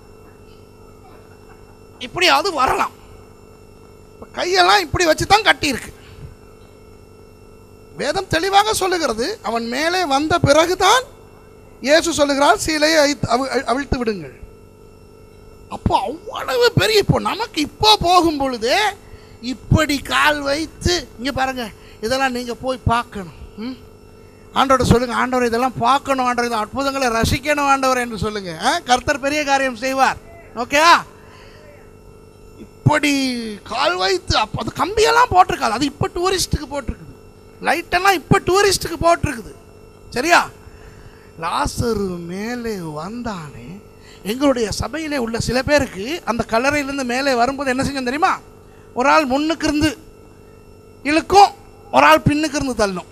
இப்படியாவது வரலாம் இப்ப கையெல்லாம் இப்படி வச்சு தான் கட்டியிருக்கு வேதம் தெளிவாக சொல்லுகிறது அவன் மேலே வந்த பிறகுதான் இயேசு சொல்லுகிறார் சீலையை அவிழ்த்து- அவி- அவிழ்த்து விடுங்கள் அப்போ அவ்வளவு பெரிய இப்போ நமக்கு இப்போ போகும் பொழுதே இப்படி கால் வைத்து இங்கே பாருங்க இதெல்லாம் நீங்கள் போய் பார்க்கணும் ம் ஆண்டவரை சொல்லுங்க ஆண்டவர் இதெல்லாம் பார்க்கணும் ஆண்டவர் இந்த அற்புதங்களை ரசிக்கணும் ஆண்டவர் என்று சொல்லுங்க ஆ? கர்த்தர் பெரிய காரியம் செய்வார் ஓகேயா இப்படி கால் வைத்து அப்போ அது கம்பியெல்லாம் போட்டிருக்காது அது இப்போ டூரிஸ்ட்டுக்கு போட்டிருக்குது லைட்டெல்லாம் இப்போ டூரிஸ்ட்டுக்கு போட்டிருக்குது சரியா லாசரு மேலே வந்தானே எங்களுடைய சபையிலே உள்ள சில பேருக்கு அந்த கல்லறையிலேருந்து மேலே வரும்போது என்ன செஞ்சோம் தெரியுமா ஒரு ஆள் முன்னுக்கு இருந்து இழுக்கும் ஒரு ஆள் பின்னுக்கு இருந்து தள்ளும்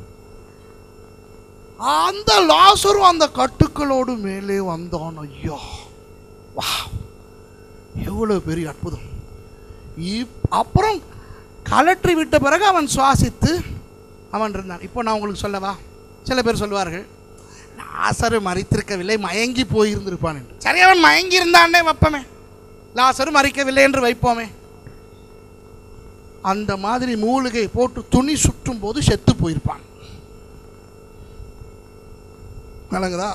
அந்த லாசரும் அந்த கட்டுக்களோடு மேலே வந்தான் ஐயா வா எவ்வளவு பெரிய அற்புதம் இப்- அப்புறம் கலற்றி விட்ட பிறகு அவன் சுவாசித்து அவன் இருந்தான் இப்போ நான் உங்களுக்கு சொல்லவா சில பேர் சொல்வார்கள் லாசரு மறித்திருக்கவில்லை மயங்கி போயிருந்திருப்பான் என்று சரி அவன் மயங்கி இருந்தானே வைப்போமே லாசரு மறிக்கவில்லை என்று வைப்போமே அந்த மாதிரி மூலிகை போட்டு துணி சுற்றும் போது செத்து போயிருப்பான் விளங்குதா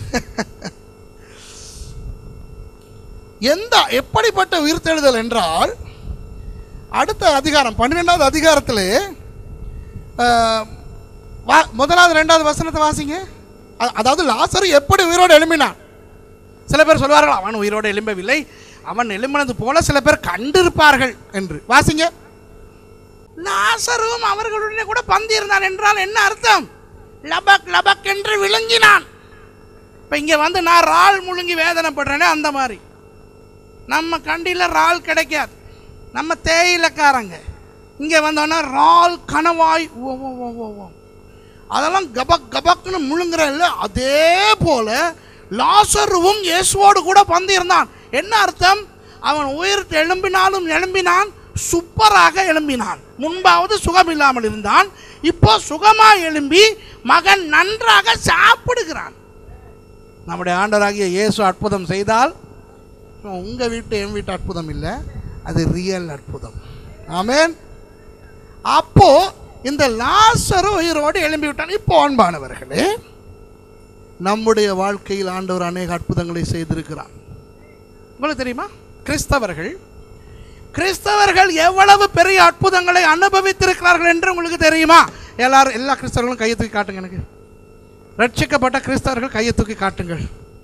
எந்த எப்படிப்பட்ட உயிர்த்தெழுதல் என்றால் அடுத்த அதிகாரம் பன்னிரெண்டாவது அதிகாரத்திலே ஆஹ், வா- முதலாவது ரெண்டாவது வசனத்தை வாசிங்க அ- அதாவது லாசரு எப்படி உயிரோடு எழும்பினான் சில பேர் சொல்வார்கள் அவன் உயிரோடு எழும்பவில்லை அவன் எழும்பினது போல சில பேர் கண்டிருப்பார்கள் என்று வாசிங்க லாசரும் அவர்களுடனே கூட பந்தி இருந்தான் என்றால் என்ன அர்த்தம் லபக் லபக் என்று விழுங்கினான் இப்போ இங்கே வந்து நான் இறால் முழுங்கி வேதனைப்படுறேனே அந்த மாதிரி நம்ம கண்டியில் இறால் கிடைக்காது நம்ம தேயிலக்காரங்க இங்கே வந்தோன்னா இறால் கணவாய் ஓ ஓ ஓ ஓ ஓ அதெல்லாம் கபக் கபக்னு முழுங்குற இல்ல அதே போல லாசருவும் இயேசுவோடு கூட பந்து இருந்தான் என்ன அர்த்தம் அவன் உயிர் எழும்பினாலும் எழும்பினான் சூப்பராக எழும்பினான் முன்பாவது சுகம் இல்லாமல் இருந்தான் இப்போ சுகமா எழும்பி மகன் நன்றாக சாப்பிடுகிறான் நம்முடைய ஆண்டவராகிய இயேசு அற்புதம் செய்தால் உங்க வீட்டு என் வீட்டு அற்புதம் இல்லை அது ரியல் அற்புதம் ஆமென் அப்போ இந்த லாசரு உயிரோடு எழும்பி விட்டான் இப்போ அன்பானவர்களே நம்முடைய வாழ்க்கையில் ஆண்டவர் அநேக அற்புதங்களை செய்திருக்கிறார் உங்களுக்கு தெரியுமா கிறிஸ்தவர்கள் கிறிஸ்தவர்கள் எவ்வளவு பெரிய அற்புதங்களை அனுபவித்திருக்கிறார்கள் என்று உங்களுக்கு தெரியுமா எல்லாரும் எல்லா கிறிஸ்தவர்களும் கையை தூக்கி காட்டுங்க எனக்கு ரட்சிக்கப்பட்ட கிறிஸ்தவர்கள் கையை தூக்கி காட்டுங்கள்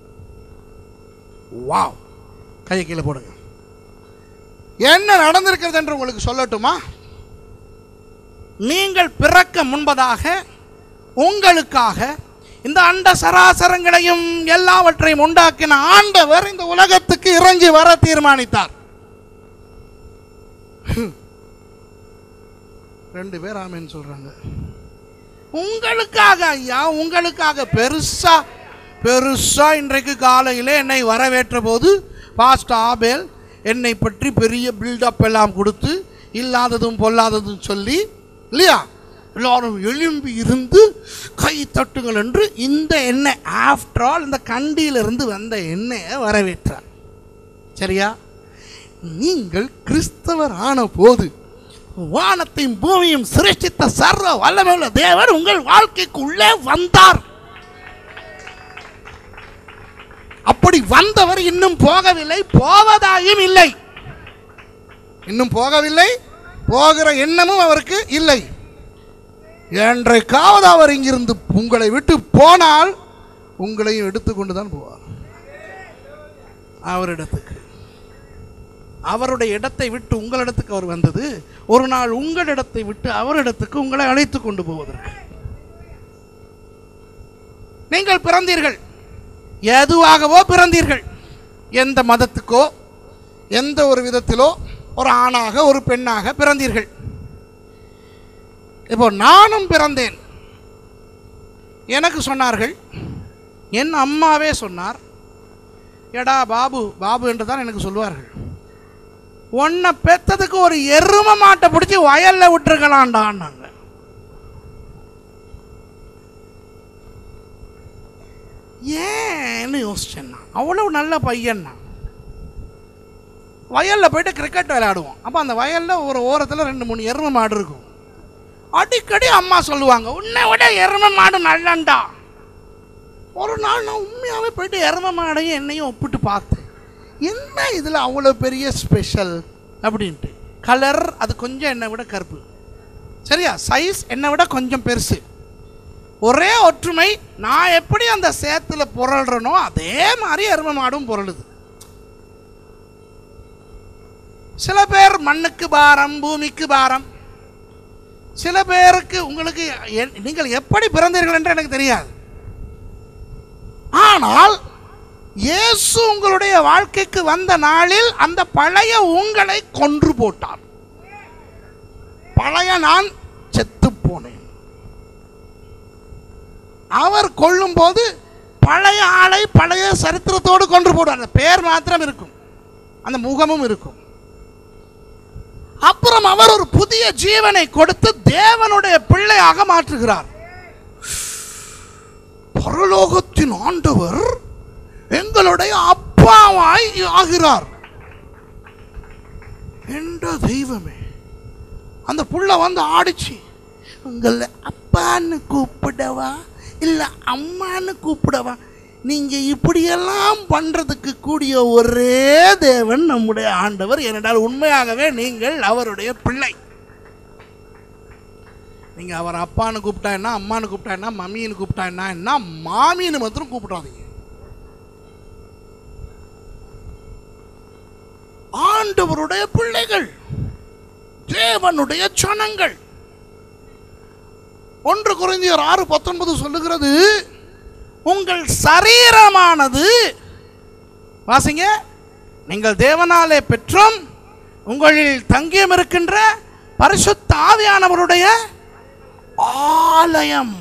வாவ் கையை கீழே போடுங்க என்ன நடந்திருக்கிறது என்று உங்களுக்கு சொல்லட்டுமா நீங்கள் பிறக்க முன்பதாக உங்களுக்காக இந்த அண்ட சராசரங்களையும் எல்லாவற்றையும் உண்டாக்கின ஆண்டவர் இந்த உலகத்துக்கு இறங்கி வர தீர்மானித்தார் ரெண்டு பேர் ஆமேன்னு சொல்றாங்க உங்களுக்காக ஐயா உங்களுக்காக பெருசா பெருசா இன்றைக்கு காலையிலே என்னை வரவேற்ற போது பாஸ்ட் ஆபேல் என்னை பற்றி பெரிய பில்டப் எல்லாம் கொடுத்து இல்லாததும் பொல்லாததும் சொல்லி இல்லையா எல்லாரும் எழும்பி இருந்து கை தட்டுங்கள் என்று இந்த எண்ணெய் ஆஃப்டர் ஆல் இந்த கண்டியிலிருந்து வந்த எண்ணெயை வரவேற்றார் சரியா நீங்கள் கிறிஸ்தவர் ஆன போது வானத்தையும் பூமியும் சிருஷ்டித்த சர்வ வல்லமையுள்ள தேவன் உங்கள் வாழ்க்கைக்கு உள்ளே வந்தார் அப்படி வந்தவர் இன்னும் போகவில்லை போவதாயும் இல்லை இன்னும் போகவில்லை போகிற எண்ணமும் அவருக்கு இல்லை என்றைக்காவது அவர் இங்கிருந்து உங்களை விட்டு போனால் உங்களையும் எடுத்துக்கொண்டு தான் போவார் அவரிடத்துக்கு அவருடைய இடத்தை விட்டு உங்களிடத்துக்கு அவர் வந்தது ஒரு நாள் உங்களிடத்தை விட்டு அவரிடத்துக்கு உங்களை அழைத்து கொண்டு போவதற்கு நீங்கள் பிறந்தீர்கள் எதுவாகவோ பிறந்தீர்கள் எந்த மதத்துக்கோ எந்த ஒரு விதத்திலோ ஒரு ஆணாக ஒரு பெண்ணாக பிறந்தீர்கள் இப்போ நானும் பிறந்தேன் எனக்கு சொன்னார்கள் என் அம்மாவே சொன்னார் எடா பாபு பாபு என்று தான் எனக்கு சொல்வார்கள் உன்னை பெத்ததுக்கு ஒரு எரும மாட்டை பிடிச்சி வயல்ல விட்டுருக்கலாம்டான்னாங்க ஏன்னு யோசிச்சேன் நான். அவ்வளவு நல்ல பையன் நான் வயல்ல போயிட்டு கிரிக்கெட் விளையாடுவோம் அப்போ அந்த வயல்ல ஒரு ஓரத்தில் ரெண்டு மூணு எரும மாடு இருக்கும் அடிக்கடி அம்மா சொல்லுவாங்க உன்னை விட எரும மாடு நல்லண்டா ஒரு நாள் நான் உண்மையாகவே போயிட்டு எரும மாடையும் என்னையும் ஒப்பிட்டு பார்த்தேன் என்ன இதில் அவ்வளோ பெரிய ஸ்பெஷல் அப்படின்ட்டு கலர் அது கொஞ்சம் என்னை விட கருப்பு சரியா சைஸ் என்னை விட கொஞ்சம் பெருசு ஒரே ஒற்றுமை நான் எப்படி அந்த சேத்துல புரள்றனோ அதே மாதிரி எரும மாடும் புரளுது சில பேர் மண்ணுக்கு பாரம் பூமிக்கு பாரம் சில பேருக்கு உங்களுக்கு எ- நீங்கள் எப்படி பிறந்தீர்கள் என்று எனக்கு தெரியாது ஆனால் இயேசு உங்களுடைய வாழ்க்கைக்கு வந்த நாளில் அந்த பழைய உங்களை கொன்று போட்டார் பழைய நான் செத்து போனேன் அவர் கொல்லும்போது பழைய ஆளை பழைய சரித்திரத்தோடு கொன்று போடுவார் அந்த பேர் மாத்திரம் இருக்கும் அந்த முகமும் இருக்கும் அப்புறம் அவர் ஒரு புதிய ஜீவனை கொடுத்து தேவனுடைய பிள்ளையாக மாற்றுகிறார் பரலோகத்தின் ஆண்டவர் எங்களுடைய அப்பாவாய் ஆகிறார் என்ற தெய்வமே அந்த புள்ள வந்து ஆடிச்சு உங்களை அப்பான்னு கூப்பிடவா இல்லை அம்மான்னு கூப்பிடவா நீங்க இப்படியெல்லாம் பண்றதுக்கு கூடிய ஒரே தேவன் நம்முடைய ஆண்டவர் ஏனென்றால் உண்மையாகவே நீங்கள் அவருடைய பிள்ளை நீங்க அவர் அப்பான்னு கூப்பிட்டா என்ன அம்மான்னு கூப்பிட்டா என்ன மம்மின்னு கூப்பிட்டா என்ன என்ன மாமின்னு மாத்திரம் கூப்பிடாதீங்க ஆண்டவருடைய பிள்ளைகள் தேவனுடைய சனங்கள் ஒன்று குறைந்தியர் ஆறு பத்தொன்பது சொல்லுகிறது உங்கள் சரீரமானது வாசிங்க நீங்கள் தேவனாலே பெற்றும் உங்களில் தங்கியம் இருக்கின்ற பரிசுத்த ஆவியானவருடைய ஆலயம்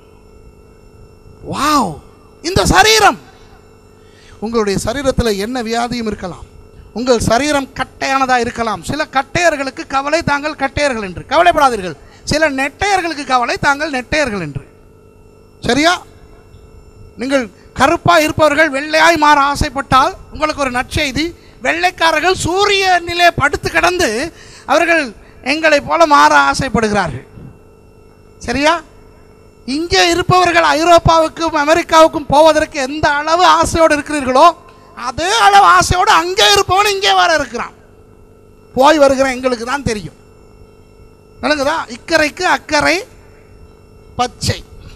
வாவ் இந்த சரீரம் உங்களுடைய சரீரத்தில் என்ன வியாதியும் இருக்கலாம் உங்கள் சரீரம் கட்டையானதா இருக்கலாம் சில கட்டையர்களுக்கு கவலை தாங்கள் கட்டையர்கள் என்று கவலைப்படாதீர்கள் சில நெட்டையர்களுக்கு கவலை தாங்கள் நெட்டையர்கள் என்று சரியா நீங்கள் கருப்பா இருப்பவர்கள் வெள்ளையாய் மாற ஆசைப்பட்டால் உங்களுக்கு ஒரு நற்செய்தி வெள்ளைக்காரர்கள் சூரியனிலே படுத்து கிடந்து அவர்கள் எங்களைப் போல மாற ஆசைப்படுகிறார்கள் சரியா இங்கே இருப்பவர்கள் ஐரோப்பாவுக்கும் அமெரிக்காவுக்கும் போவதற்கு எந்த அளவு ஆசையோடு இருக்கிறீர்களோ அதே அளவு ஆசையோடு அங்கே இருப்பவன் இங்கே வர இருக்கிறான் போய் வருகிற எங்களுக்கு தான் தெரியும் விளங்குதா இக்கரைக்கு அக்கறை பச்சை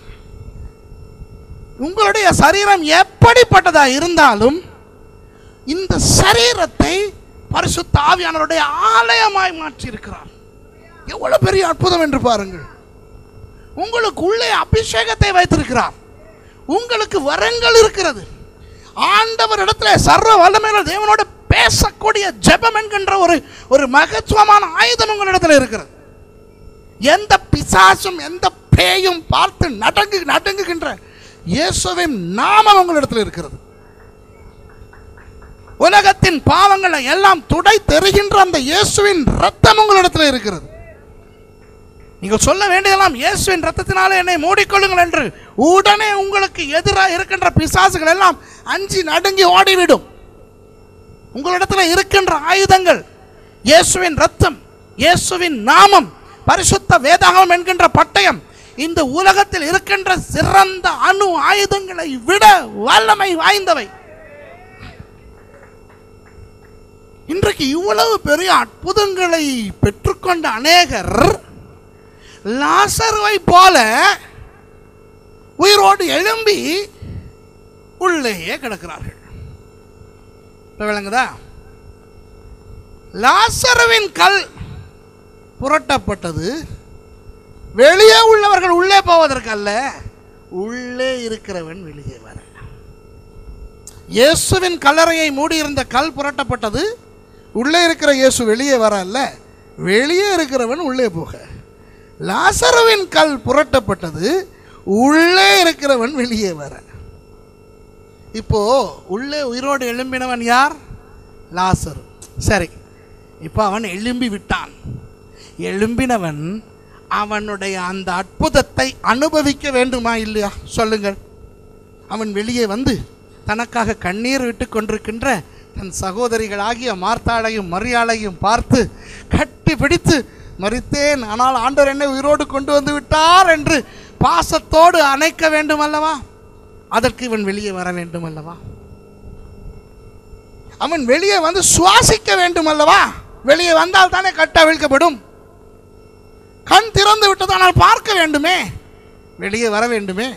உங்களுடைய சரீரம் எப்படிப்பட்டதா இருந்தாலும் இந்த சரீரத்தை பரிசுத்த ஆவியானவருடைய ஆலயமாய் மாற்றி இருக்கிறார் எவ்வளவு பெரிய அற்புதம் என்று பாருங்கள் உங்களுக்கு உள்ளே அபிஷேகத்தை வைத்திருக்கிறார் உங்களுக்கு வரங்கள் இருக்கிறது ஆண்டவர் இடத்துல சர்வ வல்லமையுள்ள தேவனோட பேசக்கூடிய ஜெபம் என்கின்ற ஒரு ஒரு மகத்துவமான ஆயுதம் உங்களிடத்தில் இருக்கிறது எந்த பிசாசும் எந்த பேயும் பார்த்து நடங்கு நடுங்குகின்ற இயேசுவின் நாமம் உங்களிடத்தில் இருக்கிறது உலகத்தின் பாவங்களை எல்லாம் துடை தெரிகின்ற அந்த இயேசுவின் ரத்தம் உங்களிடத்தில் இருக்கிறது நீங்கள் சொல்ல வேண்டியதெல்லாம் இயேசுவின் ரத்தத்தினாலே என்னை மூடிக்கொள்ளுங்கள் என்று உடனே உங்களுக்கு எதிராக இருக்கின்ற பிசாசுகள் எல்லாம் அஞ்சி நடுங்கி ஓடிவிடும் உங்களிடத்தில் இருக்கின்ற ஆயுதங்கள் இயேசுவின் ரத்தம் இயேசுவின் நாமம் பரிசுத்த வேதாகம் என்கின்ற பட்டயம் இந்த உலகத்தில் இருக்கின்ற சிறந்த அணு ஆயுதங்களை விட வல்லமை வாய்ந்தவை இன்றைக்கு இவ்வளவு பெரிய அற்புதங்களை பெற்றுக்கொண்ட அநேகர் லாசருவை போல உயிரோடு எழும்பி உள்ளேயே கிடக்கிறார்கள் இப்ப விளங்குதா லாசருவின் கல் புரட்டப்பட்டது வெளியே உள்ளவர்கள் உள்ளே போவதற்கு அல்ல உள்ளே இருக்கிறவன் வெளியே வர இயேசுவின் கல்லறையை மூடியிருந்த கல் புரட்டப்பட்டது உள்ளே இருக்கிற இயேசு வெளியே வர அல்ல வெளியே இருக்கிறவன் உள்ளே போக லாசருவின் கல் புரட்டப்பட்டது உள்ளே இருக்கிறவன் வெளியே வர இப்போ உள்ளே உயிரோடு எழும்பினவன் யார் லாசரு சரி இப்போ அவன் எழும்பி விட்டான் எழும்பினவன் அவனுடைய அந்த அற்புதத்தை அனுபவிக்க வேண்டுமா இல்லையா சொல்லுங்கள் அவன் வெளியே வந்து தனக்காக கண்ணீர் விட்டு கொண்டிருக்கின்ற தன் சகோதரிகளாகிய மார்த்தாளையும் மரியாளையும் பார்த்து கட்டி பிடித்து மறித்தேன் ஆனால் ஆண்டவர் என்னை உயிரோடு கொண்டு வந்து விட்டார் என்று பாசத்தோடு அணைக்க வேண்டும் அல்லவா அதற்கு இவன் வெளியே வர வேண்டும் அல்லவா அவன் வெளியே வந்து சுவாசிக்க வேண்டும் அல்லவா வெளியே வந்தால் தானே கட்ட அவிழ்க்கப்படும் கண் திறந்து விட்டதானால் பார்க்க வேண்டுமே வெளியே வர வேண்டுமே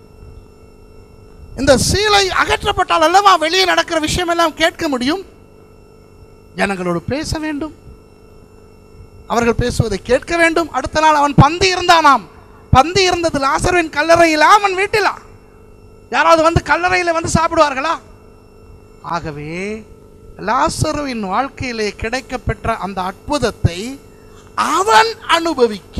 இந்த சீலை அகற்றப்பட்டால் அல்லவா வெளியே நடக்கிற விஷயம் எல்லாம் கேட்க முடியும் ஜனங்களோடு பேச வேண்டும் அவர்கள் பேசுவதை கேட்க வேண்டும் அடுத்த நாள் அவன் பந்தி இருந்தானாம் பந்தி இருந்தது லாசருவின் கல்லறையில் அவன் வீட்டிலா யாராவது வந்து கல்லறையில் வந்து சாப்பிடுவார்களா ஆகவே லாசருவின் வாழ்க்கையிலே கிடைக்கப்பெற்ற அந்த அற்புதத்தை அவன் அனுபவிக்க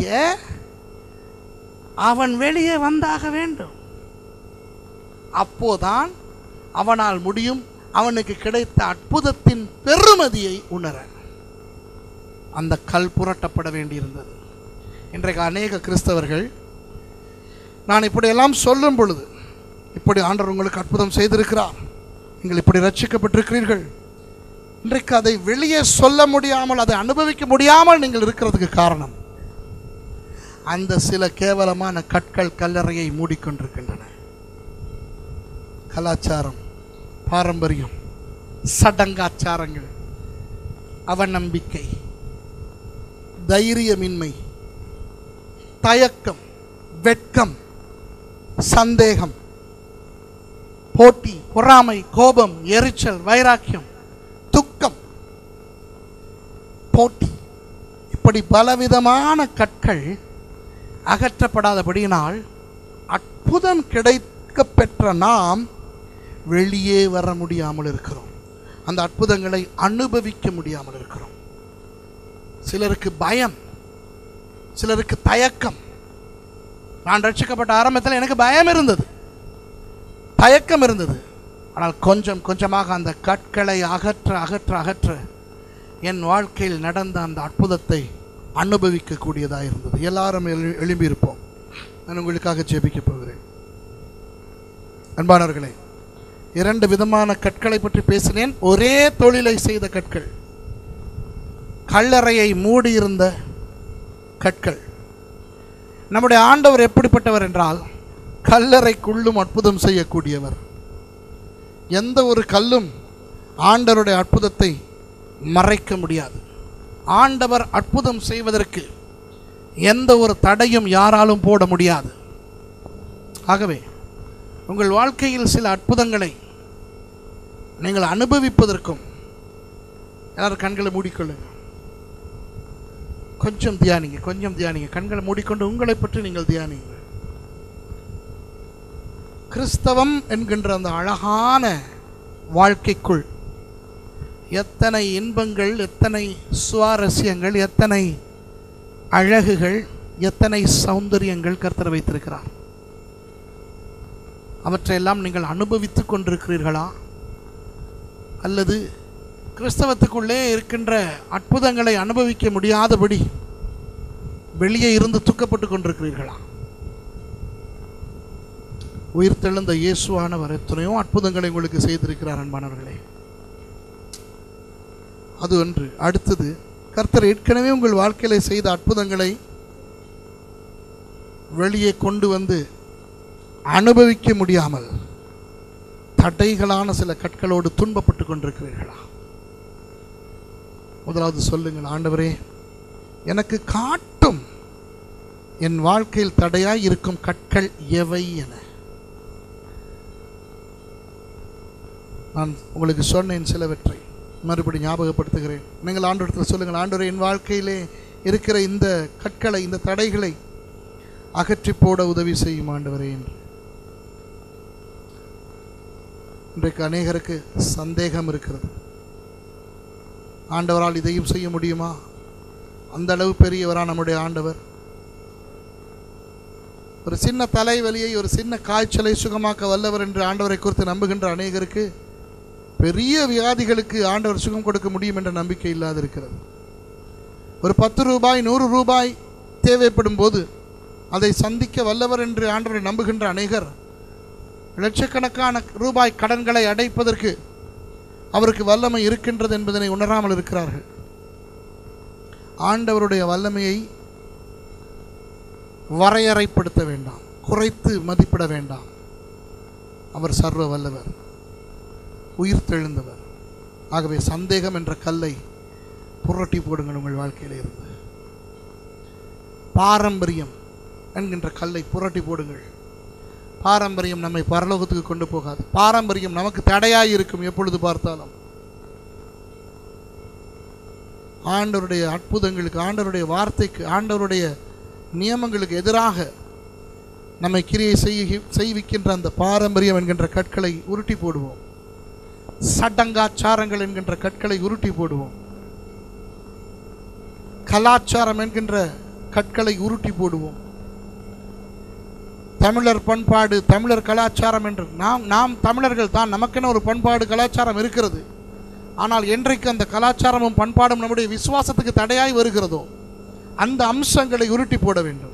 அவன் வெளியே வந்தாக வேண்டும் அப்போதான் அவனால் முடியும் அவனுக்கு கிடைத்த அற்புதத்தின் பெருமதியை உணர அந்த கல் புரட்டப்பட வேண்டியிருந்தது இன்றைக்கு அநேக கிறிஸ்தவர்கள் நான் இப்படியெல்லாம் சொல்லும் பொழுது இப்படி ஆண்டவர் உங்களுக்கு அற்புதம் செய்திருக்கிறார் நீங்கள் இப்படி ரட்சிக்கப்பட்டிருக்கிறீர்கள் இன்றைக்கு அதை வெளியே சொல்ல முடியாமல் அதை அனுபவிக்க முடியாமல் நீங்கள் இருக்கிறதுக்கு காரணம் அந்த சில கேவலமான கற்கள் கல்லறையை மூடிக்கொண்டிருக்கின்றன கலாச்சாரம் பாரம்பரியம் சடங்காச்சாரங்கள் அவநம்பிக்கை தைரியமின்மை தயக்கம் வெட்கம் சந்தேகம் போட்டி பொறாமை கோபம் எரிச்சல் வைராக்கியம் துக்கம் போட்டி இப்படி பலவிதமான கற்கள் அகற்றப்படாதபடியினால் அற்புதம் கிடைக்க பெற்ற நாம் வெளியே வர முடியாமல் இருக்கிறோம் அந்த அற்புதங்களை அனுபவிக்க முடியாமல் இருக்கிறோம் சிலருக்கு பயம் சிலருக்கு தயக்கம் நான் ரட்சிக்கப்பட்ட ஆரம்பத்தில் எனக்கு பயம் இருந்தது தயக்கம் இருந்தது ஆனால் கொஞ்சம் கொஞ்சமாக அந்த கற்களை அகற்ற அகற்ற அகற்ற என் வாழ்க்கையில் நடந்த அந்த அற்புதத்தை அனுபவிக்கக்கூடியதாக இருந்தது எல்லாரும் எழு- எழும்பியிருப்போம் நான் உங்களுக்காக ஜெபிக்க போகிறேன் அன்பானவர்களே இரண்டு விதமான கற்களை பற்றி பேசினேன் ஒரே தொழிலை செய்த கற்கள் கல்லறையை மூடியிருந்த கற்கள் நம்முடைய ஆண்டவர் எப்படிப்பட்டவர் என்றால் கல்லறைக்குள்ளும் அற்புதம் செய்யக்கூடியவர் எந்த ஒரு கல்லும் ஆண்டவருடைய அற்புதத்தை மறைக்க முடியாது ஆண்டவர் அற்புதம் செய்வதற்கு எந்த ஒரு தடையும் யாராலும் போட முடியாது ஆகவே உங்கள் வாழ்க்கையில் சில அற்புதங்களை நீங்கள் அனுபவிப்பதற்கும் எல்லாரும் கண்களை மூடிக்கொள்ளுங்க கொஞ்சம் தியானிங்க கொஞ்சம் தியானிங்க கண்களை மூடிக்கொண்டு உங்களை பற்றி நீங்கள் தியானிங்க கிறிஸ்தவம் என்கின்ற அந்த அழகான வாழ்க்கைக்குள் எத்தனை இன்பங்கள் எத்தனை சுவாரஸ்யங்கள் எத்தனை அழகுகள் எத்தனை சௌந்தரியங்கள் கர்த்தர் வைத்திருக்கிறார் அவற்றையெல்லாம் நீங்கள் அனுபவித்துக் கொண்டிருக்கிறீர்களா அல்லது கிறிஸ்தவத்துக்குள்ளே இருக்கின்ற அற்புதங்களை அனுபவிக்க முடியாதபடி வெளியே இருந்து துக்கப்பட்டு கொண்டிருக்கிறீர்களா உயிர்த்தெழுந்த இயேசுவானவர் எத்தனையோ அற்புதங்களை உங்களுக்கு செய்திருக்கிறார் அன்பானவர்களே அது ஒன்று அடுத்தது கர்த்தர் ஏற்கனவே உங்கள் வாழ்க்கையில செய்த அற்புதங்களை வெளியே கொண்டு வந்து அனுபவிக்க முடியாமல் தடைகளான சில கற்களோடு துன்பப்பட்டு கொண்டிருக்கிறீர்களா முதலாவது சொல்லுங்கள் ஆண்டவரே எனக்கு காட்டும் என் வாழ்க்கையில் தடையாய் இருக்கும் கற்கள் எவை என நான் உங்களுக்கு சொன்னேன் சிலவற்றை மறுபடி ஞாபகப்படுத்துகிறேன் நீங்கள் ஆண்டவரத்தில் சொல்லுங்கள் ஆண்டவரே என் வாழ்க்கையிலே இருக்கிற இந்த கற்களை இந்த தடைகளை அகற்றி போட உதவி செய்யும் ஆண்டவரே என்று இன்றைக்கு அநேகருக்கு சந்தேகம் இருக்கிறது ஆண்டவரால் இதையும் செய்ய முடியுமா அந்த அளவு பெரியவரா நம்முடைய ஆண்டவர் ஒரு சின்ன தலைவலியை ஒரு சின்ன காய்ச்சலை சுகமாக்க வல்லவர் என்று ஆண்டவரை குறித்து நம்புகின்ற அநேகருக்கு பெரிய வியாதிகளுக்கு ஆண்டவர் சுகம் கொடுக்க முடியும் என்ற நம்பிக்கை இல்லாது இருக்கிறது ஒரு பத்து ரூபாய் நூறு ரூபாய் தேவைப்படும் போது அதை சந்திக்க வல்லவர் என்று ஆண்டவரை நம்புகின்ற அநேகர் லட்சக்கணக்கான ரூபாய் கடன்களை அடைப்பதற்கு அவருக்கு வல்லமை இருக்கின்றது என்பதனை உணராமல் இருக்கிறார்கள் ஆண்டவருடைய வல்லமையை வரையறைப்படுத்த வேண்டாம் குறைத்து மதிப்பிட வேண்டாம் அவர் சர்வ வல்லவர் உயிர்த்தெழுந்தவர் ஆகவே சந்தேகம் என்ற கல்லை புரட்டி போடுங்கள் உங்கள் வாழ்க்கையில் இருந்து பாரம்பரியம் என்கின்ற கல்லை புரட்டி போடுங்கள் பாரம்பரியம் நம்மை பரலோகத்துக்கு கொண்டு போகாது பாரம்பரியம் நமக்கு தடையாய் இருக்கும் எப்பொழுது பார்த்தாலும் ஆண்டவருடைய அற்புதங்களுக்கு ஆண்டவருடைய வார்த்தைக்கு ஆண்டவருடைய நியமங்களுக்கு எதிராக நம்மை கிரியை செய்ய செய்விக்கின்ற அந்த பாரம்பரியம் என்கின்ற கற்களை உருட்டி போடுவோம் சடங்காச்சாரங்கள் என்கின்ற கற்களை உருட்டி போடுவோம் கலாச்சாரம் என்கின்ற கற்களை உருட்டி போடுவோம் தமிழர் பண்பாடு தமிழர் கலாச்சாரம் என்று நாம் நாம் தமிழர்கள் தான் நமக்கென ஒரு பண்பாடு கலாச்சாரம் இருக்கிறது ஆனால் என்றைக்கு அந்த கலாச்சாரமும் பண்பாடும் நம்முடைய விசுவாசத்துக்கு தடையாய் வருகிறதோ அந்த அம்சங்களை உருட்டி போட வேண்டும்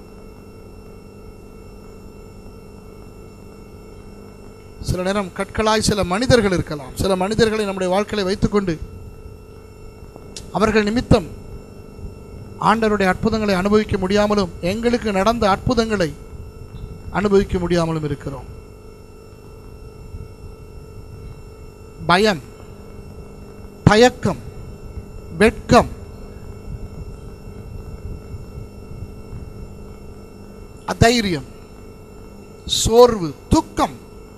சில நேரம் கற்களாய் சில மனிதர்கள் இருக்கலாம் சில மனிதர்களை நம்முடைய வாழ்க்கையை வைத்துக்கொண்டு அவர்கள் நிமித்தம் ஆண்டவருடைய அற்புதங்களை அனுபவிக்க முடியாமலும் எங்களுக்கு நடந்த அற்புதங்களை அனுபவிக்க முடியாமலும் இருக்கிறோம் பயம் தயக்கம் வெட்கம் அதைரியம் சோர்வு துக்கம்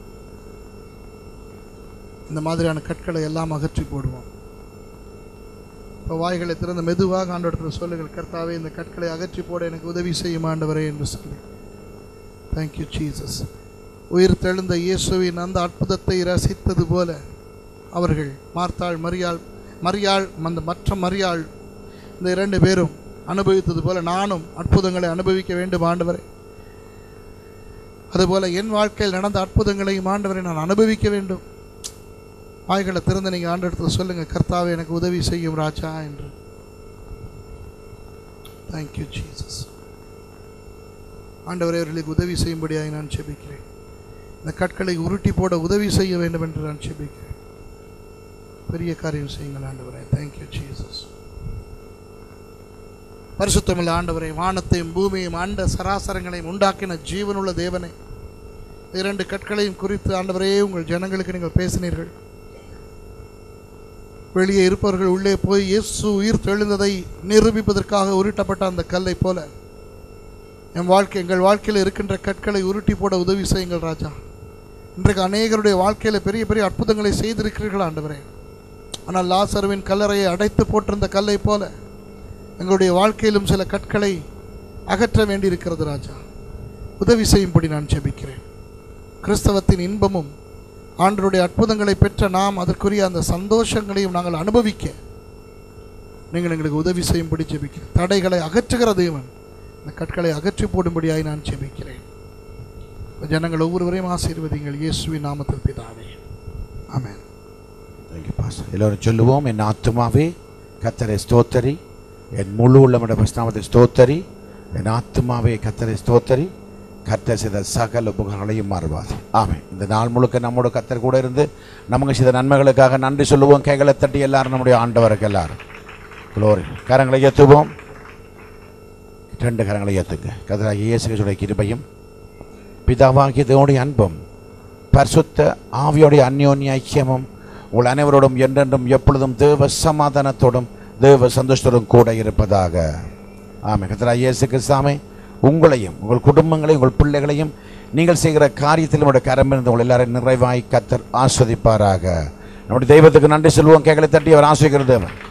இந்த மாதிரியான கற்களை எல்லாம் அகற்றி போடுவோம் இப்போ வாய்களை திறந்த மெதுவாக ஆண்டவரத்தில் சொல்லுங்கள் கர்த்தாவே இந்த கற்களை அகற்றி போட எனக்கு உதவி செய்யும் ஆண்டவரே என்று சொல்லி தேங்க்யூ ஜீசஸ் உயிர் தெழுந்த இயேசுவின் அந்த அற்புதத்தை ரசித்தது போல அவர்கள் மார்த்தாள் மரியாள் மரியாள் அந்த மற்ற மரியாள் இந்த இரண்டு பேரும் அனுபவித்தது போல நானும் அற்புதங்களை அனுபவிக்க வேண்டும் ஆண்டவரே அதுபோல என் வாழ்க்கையில் நடந்த அற்புதங்களையும் ஆண்டவரை நான் அனுபவிக்க வேண்டும் வாய்களை திறந்து நீங்கள் ஆண்டவரத்தில் சொல்லுங்கள் கர்த்தாவே எனக்கு உதவி செய்யும் ராஜா என்று தேங்க்யூ ஜீசஸ் ஆண்டவரே அவர்களுக்கு உதவி செய்யும்படியாக நான் செபிக்கிறேன் இந்த கற்களை உருட்டி போட உதவி செய்ய வேண்டும் என்று நான் செபிக்கிறேன் பெரிய காரியம் செய்யுங்கள் ஆண்டவரே தேங்க்யூ ஜீசஸ் பரிசுத்தமுள்ள ஆண்டவரை வானத்தையும் பூமியையும் ஆண்ட சராசரங்களையும் உண்டாக்கின ஜீவனுள்ள தேவனை இரண்டு கற்களையும் குறித்து ஆண்டவரே உங்கள் ஜனங்களுக்கு நீங்கள் பேசினீர்கள் வெளியே இருப்பவர்கள் உள்ளே போய் இயேசு உயிர் தெழுந்ததை நிரூபிப்பதற்காக உருட்டப்பட்ட அந்த கல்லை போல என் வாழ்க்கை எங்கள் வாழ்க்கையில் இருக்கின்ற கற்களை உருட்டி போட உதவி செய்யுங்கள் ராஜா இன்றைக்கு அநேகருடைய வாழ்க்கையில் பெரிய பெரிய அற்புதங்களை செய்திருக்கிறீர்கள் ஆண்டவரே ஆனால் லாசருவின் கல்லறையை அடைத்து போட்டிருந்த கல்லை போல எங்களுடைய வாழ்க்கையிலும் சில கற்களை அகற்ற வேண்டியிருக்கிறது ராஜா உதவி செய்யும்படி நான் ஜெபிக்கிறேன் கிறிஸ்தவத்தின் இன்பமும் ஆண்டருடைய அற்புதங்களை பெற்ற நாம் அதற்குரிய அந்த சந்தோஷங்களையும் நாங்கள் அனுபவிக்க நீங்கள் எங்களுக்கு உதவி செய்யும்படி ஜெபிக்கிறேன் தடைகளை அகற்றுகிற தேவன் இந்த கற்களை அகற்றி போடும்படியாய் நான் ஜெபிக்கிறேன் ஜனங்கள் ஒவ்வொருவரையும் ஆசீர்வதிங்கள் இயேசுவின் நாமத்தில் பிதாவே ஆமென் தேங்க்யூ பாஸ் எல்லோரும் சொல்லுவோம் என் ஆத்துமாவே கத்தரை ஸ்தோத்தரி என் முழு உள்ளமிட பிரஸ்தாமத்தை ஸ்தோத்தரி என் ஆத்துமாவே கத்தரை ஸ்தோத்தரி கத்தர் செய்த சகல உபகங்களையும் மாறுவாது ஆமென் இந்த நாள் முழுக்க நம்மோட கத்தர் கூட இருந்து நமக்கு செய்த நன்மைகளுக்காக நன்றி சொல்லுவோம் கைகளை தட்டி எல்லாரும் நம்முடைய ஆண்டவருக்கு எல்லாரும் குளோரி கரங்களை ஏற்றுவோம் ரெண்டு கரங்களை ஏற்றுங்க கத்தராகிய இயேசு கிறிஸ்துடைய கிருபையும் பிதாவாகிய தேவனுடைய அன்பும் பரிசுத்த ஆவியோடைய அந்யோன்ய ஐக்கியமும் உங்கள் அனைவரோடும் என்றென்றும் எப்பொழுதும் தேவ சமாதானத்தோடும் தேவ சந்தோஷத்தோடும் கூட இருப்பதாக ஆமே கத்தரா இயேசு கிறிஸ்தாமே உங்களையும் உங்கள் குடும்பங்களையும் உங்கள் பிள்ளைகளையும் நீங்கள் செய்கிற காரியத்தில் உங்களுடைய கரம் இருந்து உங்கள் எல்லாரும் நிறைவாய் கத்தர் ஆஸ்வதிப்பாராக நம்முடைய தெய்வத்துக்கு நன்றி சொல்லுவோம் கேட்கலை தட்டி அவர் ஆஸ்வதிக்கிற தேவன்